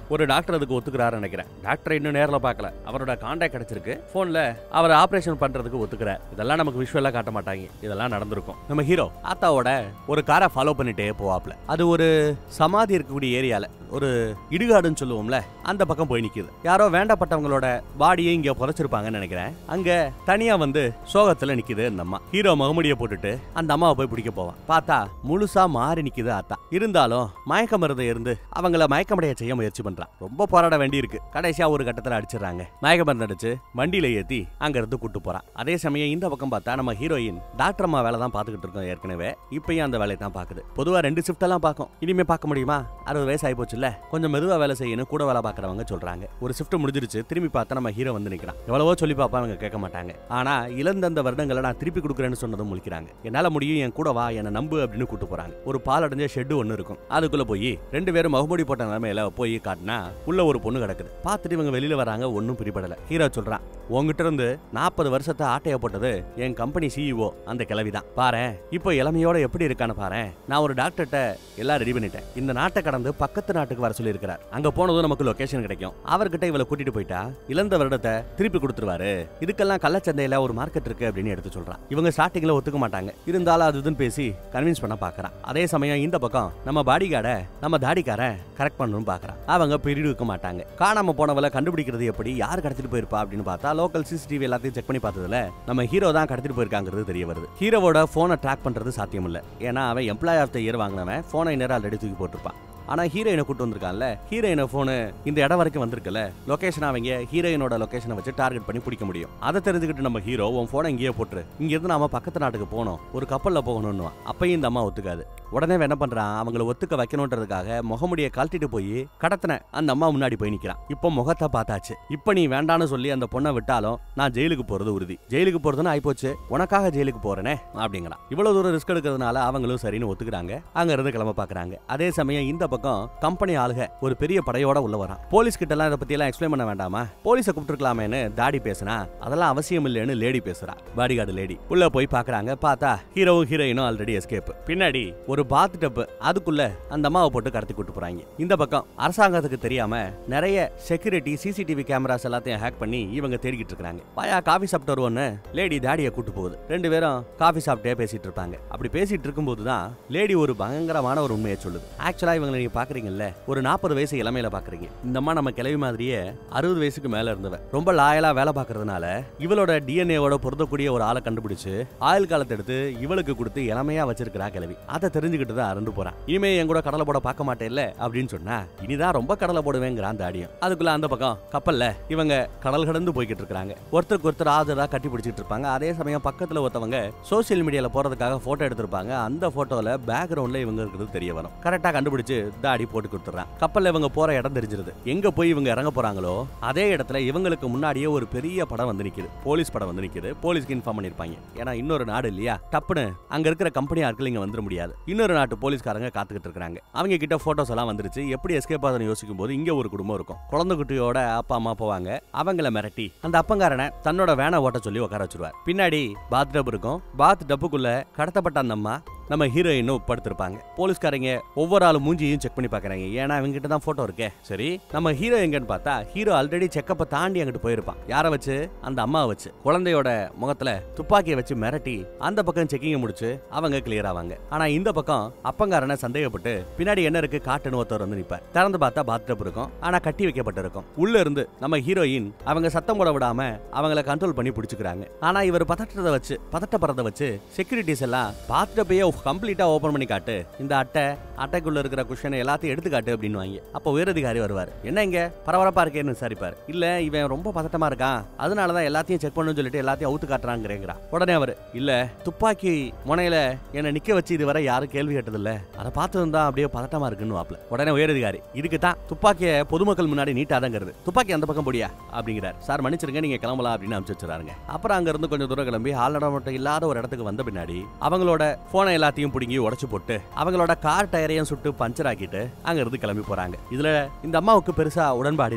ஒரு டாக்டர் அதுக்கு ஒத்துக்கிறாரு நினைக்கிறேன் டாக்டர் இன்னும் நேரில் பார்க்கல அவரோட கான்டாக்ட் கிடைச்சிருக்கு போன்ல அவர் ஆபரேஷன் பண்றதுக்கு ஒத்துக்கிறார் இதெல்லாம் நமக்கு விஷுவலா காட்ட மாட்டாங்க இதெல்லாம் நடந்திருக்கும் நம்ம ஹீரோ ஆத்தாவோட ஒரு காரை ஃபாலோ பண்ணிட்டே போவாப்ல அது ஒரு சமாதி இருக்கக்கூடிய ஏரியால ஒரு இடுகாடுன்னு சொல்லுவோம்ல அந்த பக்கம் போய் நிக்குது யாரோ வேண்டப்பட்டவங்களோட பாடியை இங்க புதைச்சிருப்பாங்கன்னு நினைக்கிறேன் அங்க தனியா வந்து சோகத்துல நிக்குது அந்த அம்மா ஹீரோ முகமுடிய போட்டுட்டு அந்த அம்மாவை போய் பிடிக்க போவான் பார்த்தா முழுசா மாறி நிக்குது ஆத்தா இருந்தாலும் மயக்க மருந்தை இருந்து அவங்கள மயக்கமடைய செய்ய முயற்சி பண்றான் ரொம்ப போராட வேண்டி இருக்கு கடைசியா ஒரு கட்டத்துல அடிச்சிடறாங்க மயக்க மருந்து அடிச்சு வண்டியில ஏத்தி அங்க இருந்து கூட்டு போறான் அதே சமயம் இந்த பக்கம் பார்த்தா நம்ம ஹீரோயின் டாக்டர் அம்மா வேலை தான் பாத்துக்கிட்டு இருக்கோம் ஏற்கனவே இப்பயும் அந்த வேலையை தான் பாக்குது பொதுவா ரெண்டு ஷிஃப்ட் எல்லாம் பார்க்கும் இனிமே பார்க்க முடியுமா அறுபது வயசு ஆகி போச்சுல்ல கொஞ்சம் மெதுவா வேலை செய்யணும் கூட வேலை பார்க்கறவங்க சொல்றாங்க ஒரு ஷிஃப்ட் முடிஞ்சிருச்சு திரும்பி பார்த்தா நம்ம ஹீரோ வந்து நிக்கிறான் எவ்வளவோ சொல்லி பாப்பா அவங்க கேட்க மாட்டாங்க ஆனா இழந்த அந்த வருடங்களை நான் திருப்பி கொடுக்குறேன்னு சொன்னதும் முழிக்கிறாங்க என்னால முடியும் என் கூட வா என்ன நம்பு அப்படின்னு கூட்டு போறாங்க ஒரு பால் அடைஞ்ச ஷெட் ஒன்னு இருக்கும் அதுக்குள்ள போய் ரெண்டு பேரும் முகமூடி போட்ட நிலைமையில போய் காட்டினா உள்ள ஒரு பொண்ணு கிடக்குது பார்த்துட்டு இவங்க வெளியில வராங்க ஒன்னும் பிரிபடல ஹீரோ சொல்றான் உங்ககிட்ட இருந்து நாற்பது வருஷத்தை ஆட்டைய போட்டது என் கம்பெனி சிஇஓ அந்த கிளவி தான் பாரு இப்போ இளமையோட எப்படி இருக்கான்னு பாரு நான் ஒரு டாக்டர்கிட்ட எல்லாம் ரெடி பண்ணிட்டேன் இந்த நாட்டை கடந்து பக்கத்து நாட்டுக்கு வர சொல்லி இருக்கிறார் அங்க போனதும் நமக்கு லொகேஷன் கிடைக்கும் அவர்கிட்ட இவளை கூட்டிட்டு போயிட்டா இழந்த வருடத்தை திருப்பி கொடுத்துருவாரு இதுக்கெல்லாம் கள்ளச்சந்தையில ஒரு மார்க்கெட் இருக்கு அப்படின்னு எடுத்து சொல்றான் இவங்க ஸ்டார்டிங்ல ஒத்துக்க மாட்டாங்க இருந்தாலும் அது இதுன்னு பேசி கன்வின்ஸ் பண்ண பாக்குறான் அதே சமயம் இந்த பக்கம் நம்ம பாடிகார்ட நம்ம தாடிக்கார கரெக்ட் பண்ணணும்னு பாக்குறான் அவங்க பீரியட் வைக்க மாட்டாங்க காணாம போனவளை கண்டுபிடிக்கிறது எப்படி யார் கடத்திட்டு போயிருப்பா அப்படின்னு பார்த்தா லோக்கல் சிசிடிவி எல்லாத்தையும் செக் பண்ணி பார்த்ததுல நம்ம ஹீரோ தான் கடத்திட்டு போயிருக்காங்கிறது தெரிய வருது ஹீரோவோட போனை ட்ராக் பண்றது சாத்தியம் இல்ல ஏன்னா அவன் எம்ப்ளாய் ஆஃப் த இயர் வாங்கினவன் போனை நேரம் ஆல்ரெடி தூக்கி போட்டிருப்பான் ஆனா ஹீரோயினை கூட்டு வந்திருக்கான்ல ஹீரோயினை போனு இந்த இடம் வரைக்கும் வந்திருக்குல்ல லொகேஷன் அவங்க ஹீரோயினோட லொகேஷனை வச்சு டார்கெட் பண்ணி பிடிக்க முடியும் அதை தெரிஞ்சுக்கிட்டு நம்ம ஹீரோ உன் போனை இங்கேயே போட்டுரு இங்க இருந்து நாம பக்கத்து நாட்டுக்கு போனோம் ஒரு கப்பல்ல போகணும்னு அப்பயும் இந்த அம்மா ஒத்துக்காது உடனே அவன் என்ன பண்றான் அவங்கள ஒத்துக்க வைக்கணுன்றதுக்காக முகமுடிய கழட்டிட்டு போய் கடத்தின அந்த அம்மா முன்னாடி போய் நிக்கிறான் இப்போ முகத்தை பார்த்தாச்சு இப்போ நீ வேண்டான்னு சொல்லி அந்த பொண்ணை விட்டாலும் நான் ஜெயிலுக்கு போறது உறுதி ஜெயிலுக்கு போறதுன்னு ஆயிப்போச்சு உனக்காக ஜெயிலுக்கு போறேனே அப்படிங்கிறான் இவ்வளவு தூரம் ரிஸ்க் எடுக்கிறதுனால அவங்களும் சரின்னு ஒத்துக்கிறாங்க அங்க இருந்து கிளம்ப பாக்குறாங்க அதே சமயம் இந்த பக்கம் கம்பெனி ஆளுக ஒரு பெரிய படையோட உள்ள வரான் போலீஸ் கிட்ட எல்லாம் இதை பத்தி எல்லாம் எக்ஸ்பிளைன் பண்ண வேண்டாமா போலீஸை கூப்பிட்டுருக்கலாமேன்னு தாடி பேசினா அதெல்லாம் அவசியம் இல்லைன்னு லேடி பேசுறா பாடிகார்டு லேடி உள்ள போய் பாக்குறாங்க பார்த்தா ஹீரோவும் ஹீரோயினும் ஆல்ரெடி எஸ்கேப் பின்னாடி ஒரு பாத் டப் அதுக்குள்ள அந்த அம்மாவை போட்டு கடத்தி கூட்டு போறாங்க இந்த பக்கம் அரசாங்கத்துக்கு தெரியாம நிறைய செக்யூரிட்டி சிசிடிவி கேமராஸ் எல்லாத்தையும் ஹேக் பண்ணி இவங்க தேடிக்கிட்டு இருக்காங்க வாயா காஃபி சாப்பிட்டு வருவோன்னு லேடி தாடியை கூட்டு போகுது ரெண்டு பேரும் காஃபி சாப்பிட்டே பேசிட்டு இருப்பாங்க அப்படி பேசிட்டு இருக்கும்போது தான் லேடி ஒரு பயங்கரமான ஒரு உண்மையை சொல்லுது ஆக்சுவலா இவங்களை நீங்க பாக்குறீங்கல்ல ஒரு நாற்பது வயசு இளமையில பாக்குறீங்க இந்த அம்மா நம்ம கிளவி மாதிரியே அறுபது வயசுக்கு மேல இருந்தவ ரொம்ப லாயலா வேலை பாக்குறதுனால இவளோட டிஎன்ஏவோட பொருந்தக்கூடிய ஒரு ஆளை கண்டுபிடிச்சு ஆயுள் காலத்தை எடுத்து இவளுக்கு கொடுத்து இளமையா வச்சிருக்கிறா கிளவி அதை தெரிஞ்சுக்கிட்டு தான் அறந்து போறான் இனிமே என் கூட கடலை போட பார்க்க மாட்டேல்ல அப்படின்னு சொன்னா இனிதான் ரொம்ப கடலை போடுவேங்கிறான் தாடியும் அதுக்குள்ள அந்த பக்கம் கப்பல்ல இவங்க கடல் கடந்து போய்கிட்டு இருக்காங்க ஒருத்தருக்கு ஒருத்தர் ஆதரா கட்டி பிடிச்சிட்டு இருப்பாங்க அதே சமயம் பக்கத்துல ஒருத்தவங்க சோசியல் மீடியால போறதுக்காக போட்டோ எடுத்திருப்பாங்க அந்த போட்டோல பேக்ரவுண்ட்ல இவங்க இருக்கிறது தெரிய வரும் கரெக்டா கண்டுபிடிச்சு தாடி போட்டு கொடுத்துறான் கப்பல்ல இவங்க போற இடம் தெரிஞ்சிருது எங்க போய் இவங்க இறங்க போறாங்களோ அதே இடத்துல இவங்களுக்கு முன்னாடியே ஒரு பெரிய படம் வந்து நிக்குது போலீஸ் படம் வந்து நிக்குது போலீஸ்க்கு இன்ஃபார்ம் பண்ணிருப்பாங்க ஏன்னா இன்னொரு நாடு இல்லையா டப்புன்னு அங்க இருக்கிற கம்பெனி ஆட்கள் இங்க வந்துட முடியாது இன்னொரு நாட்டு போலீஸ்காரங்க காத்துக்கிட்டு இருக்காங்க அவங்க கிட்ட போட்டோஸ் எல்லாம் வந்துருச்சு எப்படி எஸ்கேப் ஆகுதுன்னு யோசிக்கும் போது இங்க ஒரு குடும்பம் இருக்கும் குழந்தை குட்டியோட அப்பா அம்மா போவாங்க அவங்கள மிரட்டி அந்த அப்பங்காரனை தன்னோட வேனை ஓட்ட சொல்லி உட்கார வச்சிருவார் பின்னாடி பாத் டப் இருக்கும் பாத் டப்புக்குள்ள கடத்தப்பட்ட அந்த அம்மா நம்ம ஹீரோயினும் படுத்திருப்பாங்க போலீஸ்காரங்க ஒவ்வொரு ஆளு மூஞ்சியும் செக் பண்ணி பாக்குறாங்க ஏன்னா அவங்க கிட்ட தான் போட்டோ இருக்கே சரி நம்ம ஹீரோ எங்கன்னு பார்த்தா ஹீரோ ஆல்ரெடி செக்கப்பை தாண்டி அங்கிட்டு போயிருப்பான் யாரை வச்சு அந்த அம்மாவை வச்சு குழந்தையோட முகத்துல துப்பாக்கியை வச்சு மிரட்டி அந்த பக்கம் செக்கிங்க முடிச்சு அவங்க கிளியர் ஆவாங்க ஆனா இந்த பக்கம் அப்பங்காரனை சந்தேகப்பட்டு பின்னாடி என்ன இருக்கு காட்டுன்னு ஒருத்தர் வந்து நிப்பார் திறந்து பார்த்தா பாத்டப் இருக்கும் ஆனா கட்டி வைக்கப்பட்டிருக்கும் உள்ள இருந்து நம்ம ஹீரோயின் அவங்க சத்தம் போட விடாம அவங்கள கண்ட்ரோல் பண்ணி பிடிச்சுக்கிறாங்க ஆனா இவர் பதற்றத்தை வச்சு பதட்டப்படுறத வச்சு செக்யூரிட்டிஸ் எல்லாம் பாத்டப்பையே கம்ப்ளீட்டா ஓபன் பண்ணி காட்டு இந்த அட்டை அட்டைக்குள்ள இருக்கிற குஷனை எல்லாத்தையும் எடுத்து காட்டு அப்படின்னு வாங்க அப்போ உயரதிகாரி வருவார் என்ன இங்க பரபரப்பா இருக்கேன்னு விசாரிப்பார் இல்ல இவன் ரொம்ப பதட்டமா இருக்கான் அதனாலதான் எல்லாத்தையும் செக் பண்ணணும்னு சொல்லிட்டு எல்லாத்தையும் அவுத்து காட்டுறாங்கிறேங்கிறா உடனே அவர் இல்ல துப்பாக்கி முனையில என்ன நிக்க வச்சு இதுவரை யாரும் கேள்வி கேட்டதில்ல அதை பார்த்ததும் தான் அப்படியே பதட்டமா இருக்குன்னு வாப்ல உடனே உயரதிகாரி இதுக்கு தான் துப்பாக்கிய பொதுமக்கள் முன்னாடி நீட்டாதங்கிறது துப்பாக்கி அந்த பக்கம் போடியா அப்படிங்கிறார் சார் மன்னிச்சிருங்க நீங்க கிளம்பலாம் அப்படின்னு அனுப்பிச்சு வச்சுறாருங்க அப்புறம் அங்க இருந்து கொஞ்சம் தூரம் கிளம்பி ஆள் நடமாட்டம் இல்லாத ஒரு இடத்துக்கு வந்த பின்னாடி அவங்களோட போனை எல்லாத்தையும் பிடுங்கி உடைச்சு போட்டு அவங்களோட கார் டயரையும் சுட்டு பஞ்சர் ஆக்கிட்டு அங்க இருந்து கிளம்பி போறாங்க இதுல இந்த அம்மாவுக்கு பெருசா உடன்பாடு இல்ல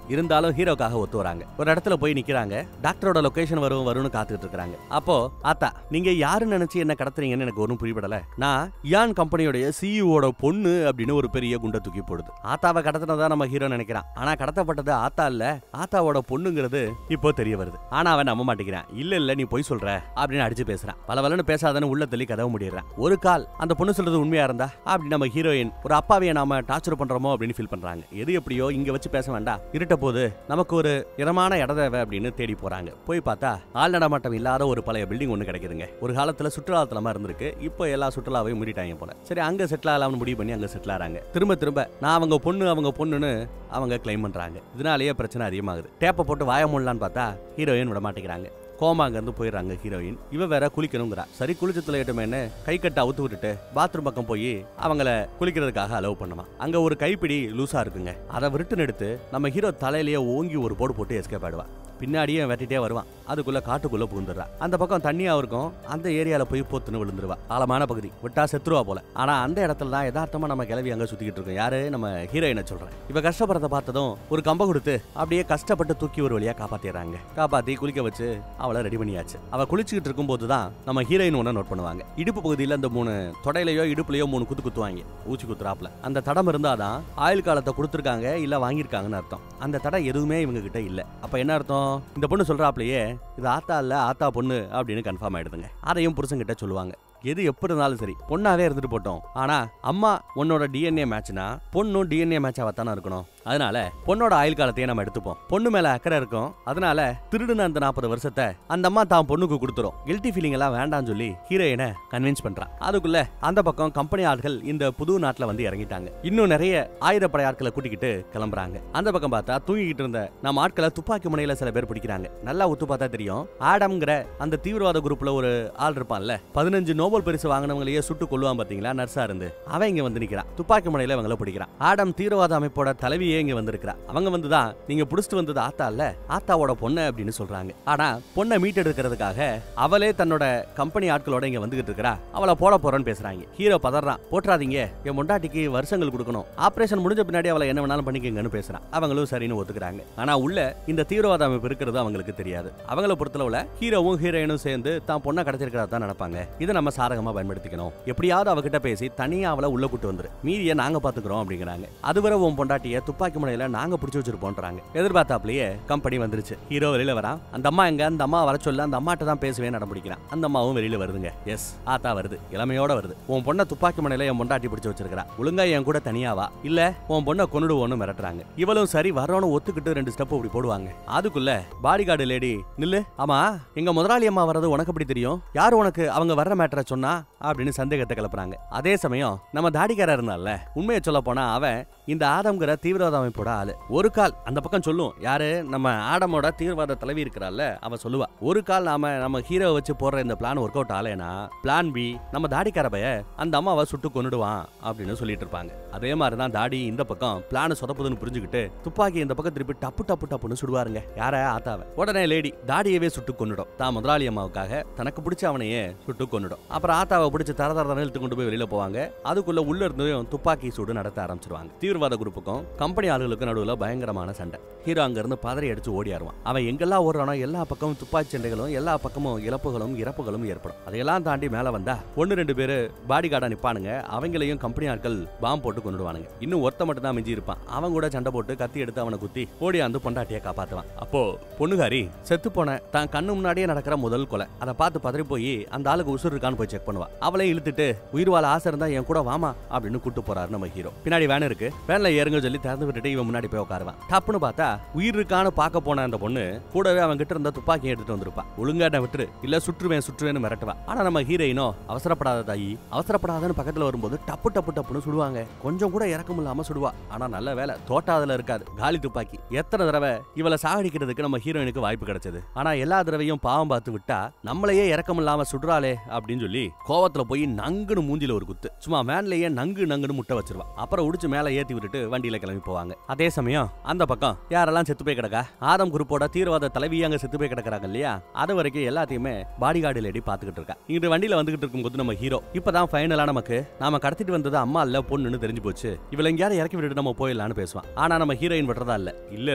இருந்தாலும் ஹீரோக்காக ஒத்து வராங்க ஒரு இடத்துல போய் நிக்கிறாங்க டாக்டரோட லொகேஷன் வரும் வரும்னு காத்துக்கிட்டு இருக்காங்க அப்போ ஆத்தா நீங்க யாருன்னு நினைச்சு என்ன கடத்துறீங்கன்னு எனக்கு ஒன்றும் புரியப்படல நான் யான் கம்பெனியோடைய சிஇஓட பொண்ணு அப்படின்னு ஒரு பெரிய குண்டை தூக்கி போடுது ஆத்தாவை கடத்தினதா நம்ம ஹீரோ நினைக்கிறான் ஆனா கடத்தப்பட்டது ஆத்தா இல்ல ஆத்தாவோட பொண்ணுங்கிறது இப்போ தெரிய வருது ஆனா அவன் நம்ப மாட்டேங்கிறான் இல்ல இல்ல நீ போய் சொல்ற அப்படின்னு அடிச்சு பேசுறான் பல பலன்னு பேசாதன்னு உள்ள தள்ளி கதவு முடிடுறான் ஒரு கால் அந்த பொண்ணு சொல்றது உண்மையா இருந்தா அப்படி நம்ம ஹீரோயின் ஒரு அப்பாவைய நாம டார்ச்சர் பண்றோமோ அப்படின்னு ஃபீல் பண்றாங்க எது எப்படியோ இங்க வச்சு பேச வேண்டாம் இருட்ட போது நமக்கு ஒரு இடமான இட தேவை அப்படின்னு தேடி போறாங்க போய் பார்த்தா ஆள் நடமாட்டம் இல்லாத ஒரு பழைய பில்டிங் ஒன்று கிடைக்குதுங்க ஒரு காலத்துல சுற்றுலாத்தலமா இருந்திருக்கு இப்போ எல்லா சுற்றுலாவையும் மூடிட்டாங்க போல சரி அங்க செட்டில் ஆகலாம்னு முடிவு பண்ணி அங்க செட்டில் ஆறாங்க திரும்ப திரும்ப நான் அவங்க பொண்ணு அவங்க பொண்ணுன்னு அவங்க கிளைம் பண்றாங்க இதனாலேயே பிரச்சனை அதிகமாகுது டேப்பை போட்டு வாய மூடலான்னு பார்த்தா ஹீரோயின் விட மாட்டேங்கிறாங்க கோமா அங்கேருந்து போயிடுறாங்க ஹீரோயின் இவ வேற குளிக்கணுங்கிறா சரி குளிச்சு துளையட்டுமேன்னு கை கட்ட அவுத்து விட்டுட்டு பாத்ரூம் பக்கம் போய் அவங்கள குளிக்கிறதுக்காக அலோவ் பண்ணுமா அங்க ஒரு கைப்பிடி லூசா இருக்குங்க அதை விருட்டுன்னு எடுத்து நம்ம ஹீரோ தலையிலேயே ஓங்கி ஒரு போடு போட்டு எஸ்கேப் ஆயிடுவா பின்னாடியே வெட்டிட்டே வருவான் அதுக்குள்ள காட்டுக்குள்ள புகுந்துடுறா அந்த பக்கம் தண்ணியா இருக்கும் அந்த ஏரியால போய் பொத்துன்னு விழுந்துருவா ஆழமான பகுதி விட்டா செத்துருவா போல ஆனா அந்த இடத்துல தான் யதார்த்தமா நம்ம கிளவி அங்க சுத்திக்கிட்டு இருக்கோம் யாரு நம்ம ஹீரோயினை சொல்றேன் இவ கஷ்டப்படுறத பார்த்ததும் ஒரு கம்ப கொடுத்து அப்படியே கஷ்டப்பட்டு தூக்கி ஒரு வழியா காப்பாத்திடுறாங்க காப்பாத்தி குளிக்க வச்சு அவளை ரெடி பண்ணியாச்சு அவ குளிச்சுக்கிட்டு இருக்கும்போது தான் நம்ம ஹீரோயின் ஒன்று நோட் பண்ணுவாங்க இடுப்பு பகுதியில் அந்த மூணு தொடையிலையோ இடுப்புலையோ மூணு குத்து குத்துவாங்க ஊசி குத்துறாப்ல அந்த தடம் இருந்தாதான் ஆயுள் காலத்தை கொடுத்துருக்காங்க இல்ல வாங்கியிருக்காங்கன்னு அர்த்தம் அந்த தடம் எதுவுமே இவங்க கிட்ட இல்ல அப்ப என்ன அர்த்தம் இந்த பொண்ணு சொல்றாப்லயே இது ஆத்தா இல்ல ஆத்தா பொண்ணு அப்படின்னு கன்ஃபார்ம் ஆயிடுதுங்க அதையும் புருஷன்கிட்ட சொல்லுவாங்க எது எப்படி இருந்தாலும் சரி பொண்ணாவே இருந்துட்டு போட்டோம் ஆனா அம்மா உன்னோட டிஎன்ஏ மேட்ச்னா பொண்ணும் டிஎன்ஏ மேட்சாக தானே இருக்கணும் அதனால பொண்ணோட ஆயுள் காலத்தையே நம்ம எடுத்துப்போம் பொண்ணு மேல அக்கறை இருக்கும் அதனால திருடுன அந்த நாற்பது வருஷத்தை அந்த அம்மா தான் பொண்ணுக்கு கொடுத்துரும் கில்ட்டி ஃபீலிங் எல்லாம் வேண்டாம்னு சொல்லி ஹீரோயினை கன்வின்ஸ் பண்றான் அதுக்குள்ள அந்த பக்கம் கம்பெனி ஆட்கள் இந்த புது நாட்டுல வந்து இறங்கிட்டாங்க இன்னும் நிறைய ஆயுதப்படை ஆட்களை கூட்டிக்கிட்டு கிளம்புறாங்க அந்த பக்கம் பார்த்தா தூங்கிக்கிட்டு இருந்த நம்ம ஆட்களை துப்பாக்கி முனையில சில பேர் பிடிக்கிறாங்க நல்லா உத்து பார்த்தா தெரியும் ஆடம்ங்கிற அந்த தீவிரவாத குரூப்ல ஒரு ஆள் இருப்பான்ல பதினஞ்சு நோபல் பரிசு வாங்கினவங்களையே சுட்டு கொள்வான் பாத்தீங்களா நர்ஸா இருந்து அவன் இங்க வந்து நிக்கிறான் துப்பாக்கி முனையில இவங்கள பிடிக்கிறான் ஆடம் தீவிரவாத அமைப்போட தலைவியே இங்க வந்திருக்கிறா அவங்க வந்துதான் நீங்க புடிச்சிட்டு வந்தது ஆத்தா இல்ல ஆத்தாவோட பொண்ணு அப்படின்னு சொல்றாங்க ஆனா பொண்ணை மீட்டெடுக்கிறதுக்காக அவளே தன்னோட கம்பெனி ஆட்களோட இங்க வந்துகிட்டு இருக்கறா அவளை போட போறேன்னு பேசுறாங்க ஹீரோ பதறான் போட்டுறாதீங்க என் முண்டாட்டிக்கு வருஷங்கள் கொடுக்கணும் ஆபரேஷன் முடிஞ்ச பின்னாடி அவளை என்ன வேணாலும் பண்ணிக்கங்கன்னு பேசுறான் அவங்களும் சரின்னு ஒத்துக்கிறாங்க ஆனா உள்ள இந்த தீவிரவாத அமைப்பு இருக்கிறது அவங்களுக்கு தெரியாது அவங்கள பொறுத்தளவுல ஹீரோவும் ஹீரோயினும் சேர்ந்து தான் பொண்ணை கடத்திருக்கிறதா தான் நடப்பாங்க இதை நம்ம சாதகமா பயன்படுத்திக்கணும் எப்படியாவது அவகிட்ட பேசி தனியா அவளை உள்ள கூட்டு வந்துரு மீதியை நாங்க பாத்துக்கிறோம் அப்படிங்கிறாங்க அதுவரை உன் பொண்டாட்டிய துப்பாக்கி முனையில நாங்க பிடிச்சு வச்சிருப்போன்றாங்க எதிர்பார்த்தாப்லயே கம்பெனி வந்துருச்சு ஹீரோ வெளியில வரான் அந்த அம்மா எங்க அந்த அம்மா வர சொல்ல அந்த அம்மாட்ட தான் பேசுவேன் நடம் பிடிக்கிறான் அந்த அம்மாவும் வெளியில வருதுங்க எஸ் ஆத்தா வருது இளமையோட வருது உன் பொண்ணை துப்பாக்கி முனையில என் பொண்டாட்டி பிடிச்சு வச்சிருக்கா ஒழுங்கா என் கூட தனியாவா இல்ல உன் பொண்ணை கொன்னுடுவோன்னு மிரட்டுறாங்க இவளும் சரி வரோன்னு ஒத்துக்கிட்டு ரெண்டு ஸ்டெப் இப்படி போடுவாங்க அதுக்குள்ள பாடி கார்டு லேடி நில்லு ஆமா எங்க முதலாளி அம்மா வர்றது உனக்கு எப்படி தெரியும் யார் உனக்கு அவங்க வர்ற மேட்டரை சொன்னா அப்படின்னு சந்தேகத்தை கிளப்புறாங்க அதே சமயம் நம்ம தாடிக்காரர் இருந்தால உண்மையை சொல்ல போனா அவன் இந்த ஆடம்ங்கிற தீவிரவாத அமைப்போட ஆளு ஒரு கால் அந்த பக்கம் சொல்லும் யாரு நம்ம ஆடமோட தீவிரவாத தலைவி இருக்கிறாள்ல அவ சொல்லுவா ஒரு கால் நாம நம்ம ஹீரோ வச்சு போடுற இந்த பிளான் ஒர்க் அவுட் ஆலேனா பிளான் பி நம்ம தாடிக்கார பைய அந்த அம்மாவை சுட்டு கொன்னுடுவான் அப்படின்னு சொல்லிட்டு இருப்பாங்க அதே மாதிரி தான் தாடி இந்த பக்கம் பிளான் சொதப்புதுன்னு புரிஞ்சுக்கிட்டு துப்பாக்கி இந்த பக்கம் திருப்பி டப்பு டப்பு டப்புன்னு சுடுவாருங்க யார ஆத்தாவை உடனே லேடி தாடியவே சுட்டு கொன்னுடும் தான் முதலாளி அம்மாவுக்காக தனக்கு பிடிச்ச அவனையே சுட்டு கொன்னுடும் அப்புறம் ஆத்தாவை பிடிச்சி தர தர தர இழுத்து கொண்டு போய் வெளியில போவாங்க அதுக்குள்ள உள்ள இருந்தும் துப்பாக்கி சூடு நடத்த ஆரம்பிச்சிருவாங்க தீவிரவாத குரூப்புக்கும் கம்பெனி ஆளுகளுக்கும் நடுவுல பயங்கரமான சண்டை ஹீரோ அங்க இருந்து பதறி அடிச்சு ஓடியாருவான் அவன் எங்கெல்லாம் ஓடுறானோ எல்லா பக்கமும் துப்பாக்கி சண்டைகளும் எல்லா பக்கமும் இழப்புகளும் இறப்புகளும் ஏற்படும் அதையெல்லாம் தாண்டி மேல வந்தா ஒன்னு ரெண்டு பேரு பாடி கார்டா நிப்பானுங்க அவங்களையும் கம்பெனி ஆட்கள் பாம்பு போட்டு கொண்டுடுவானுங்க இன்னும் ஒருத்த மட்டும் தான் மிஞ்சி இருப்பான் அவன் கூட சண்டை போட்டு கத்தி எடுத்து அவனை குத்தி ஓடியாந்து பொண்டாட்டியை காப்பாத்துவான் அப்போ பொண்ணுகாரி செத்து போன தான் கண்ணு முன்னாடியே நடக்கிற முதல் கொலை அதை பார்த்து பதறி போய் அந்த ஆளுக்கு உசுர் இருக்கான்னு போய் செக் பண்ணுவா அவளை இழுத்துட்டு உயிர் வாழ ஆசை இருந்தா என் கூட வாமா அப்படின்னு கூட்டு போறாரு நம்ம ஹீரோ பின்னாடி வேன் இருக்கு வேன்ல ஏறுங்க சொல்லி திறந்து விட்டுட்டு இவன் முன்னாடி போய் உட்காருவான் டப்புன்னு பார்த்தா உயிர் இருக்கான்னு பார்க்க போன அந்த பொண்ணு கூடவே அவன் கிட்ட இருந்த துப்பாக்கி எடுத்துட்டு வந்திருப்பா ஒழுங்காட்ட விட்டுரு இல்ல சுற்றுவேன் சுற்றுவேன்னு மிரட்டுவா ஆனா நம்ம ஹீரோயினோ அவசரப்படாத தாயி அவசரப்படாதன்னு பக்கத்துல வரும்போது டப்பு டப்பு டப்புன்னு சுடுவாங்க கொஞ்சம் கூட இறக்கம் இல்லாம சுடுவா ஆனா நல்ல வேலை தோட்டா அதுல இருக்காது காலி துப்பாக்கி எத்தனை தடவை இவளை சாகடிக்கிறதுக்கு நம்ம ஹீரோயினுக்கு வாய்ப்பு கிடைச்சது ஆனா எல்லா தடவையும் பாவம் பார்த்து விட்டா நம்மளையே இறக்கம் இல்லாம சுடுறாளே அப்படின்னு சொல்லி கோவத்துல போய் நங்குன்னு மூஞ்சில ஒரு குத்து சும்மா வேன்லயே நங்கு நங்குன்னு முட்டை வச்சிருவா அப்புறம் உடிச்சு மேல ஏத்தி விட்டுட்டு வண்டியில கிளம்பி போவாங்க அதே சமயம் அந்த பக்கம் யாரெல்லாம் செத்து போய் கிடக்கா ஆதம் குரூப்போட தீவிரவாத தலைவி அங்க செத்து போய் கிடக்குறாங்க இல்லையா அது வரைக்கும் எல்லாத்தையுமே பாடி கார்டு லேடி பாத்துக்கிட்டு இருக்கா இங்க வண்டியில வந்துகிட்டு இருக்கும்போது நம்ம ஹீரோ இப்பதான் ஃபைனலா நமக்கு நாம கடத்திட்டு வந்தது அம்மா இல்ல பொண்ணுன்னு தெரிஞ்சு போச்சு இவள எங்கேயாவது இறக்கி விட்டுட்டு நம்ம போயிடலாம்னு பேசுவான் ஆனா நம்ம ஹீரோயின் விடுறதா இல்ல இல்ல இல்ல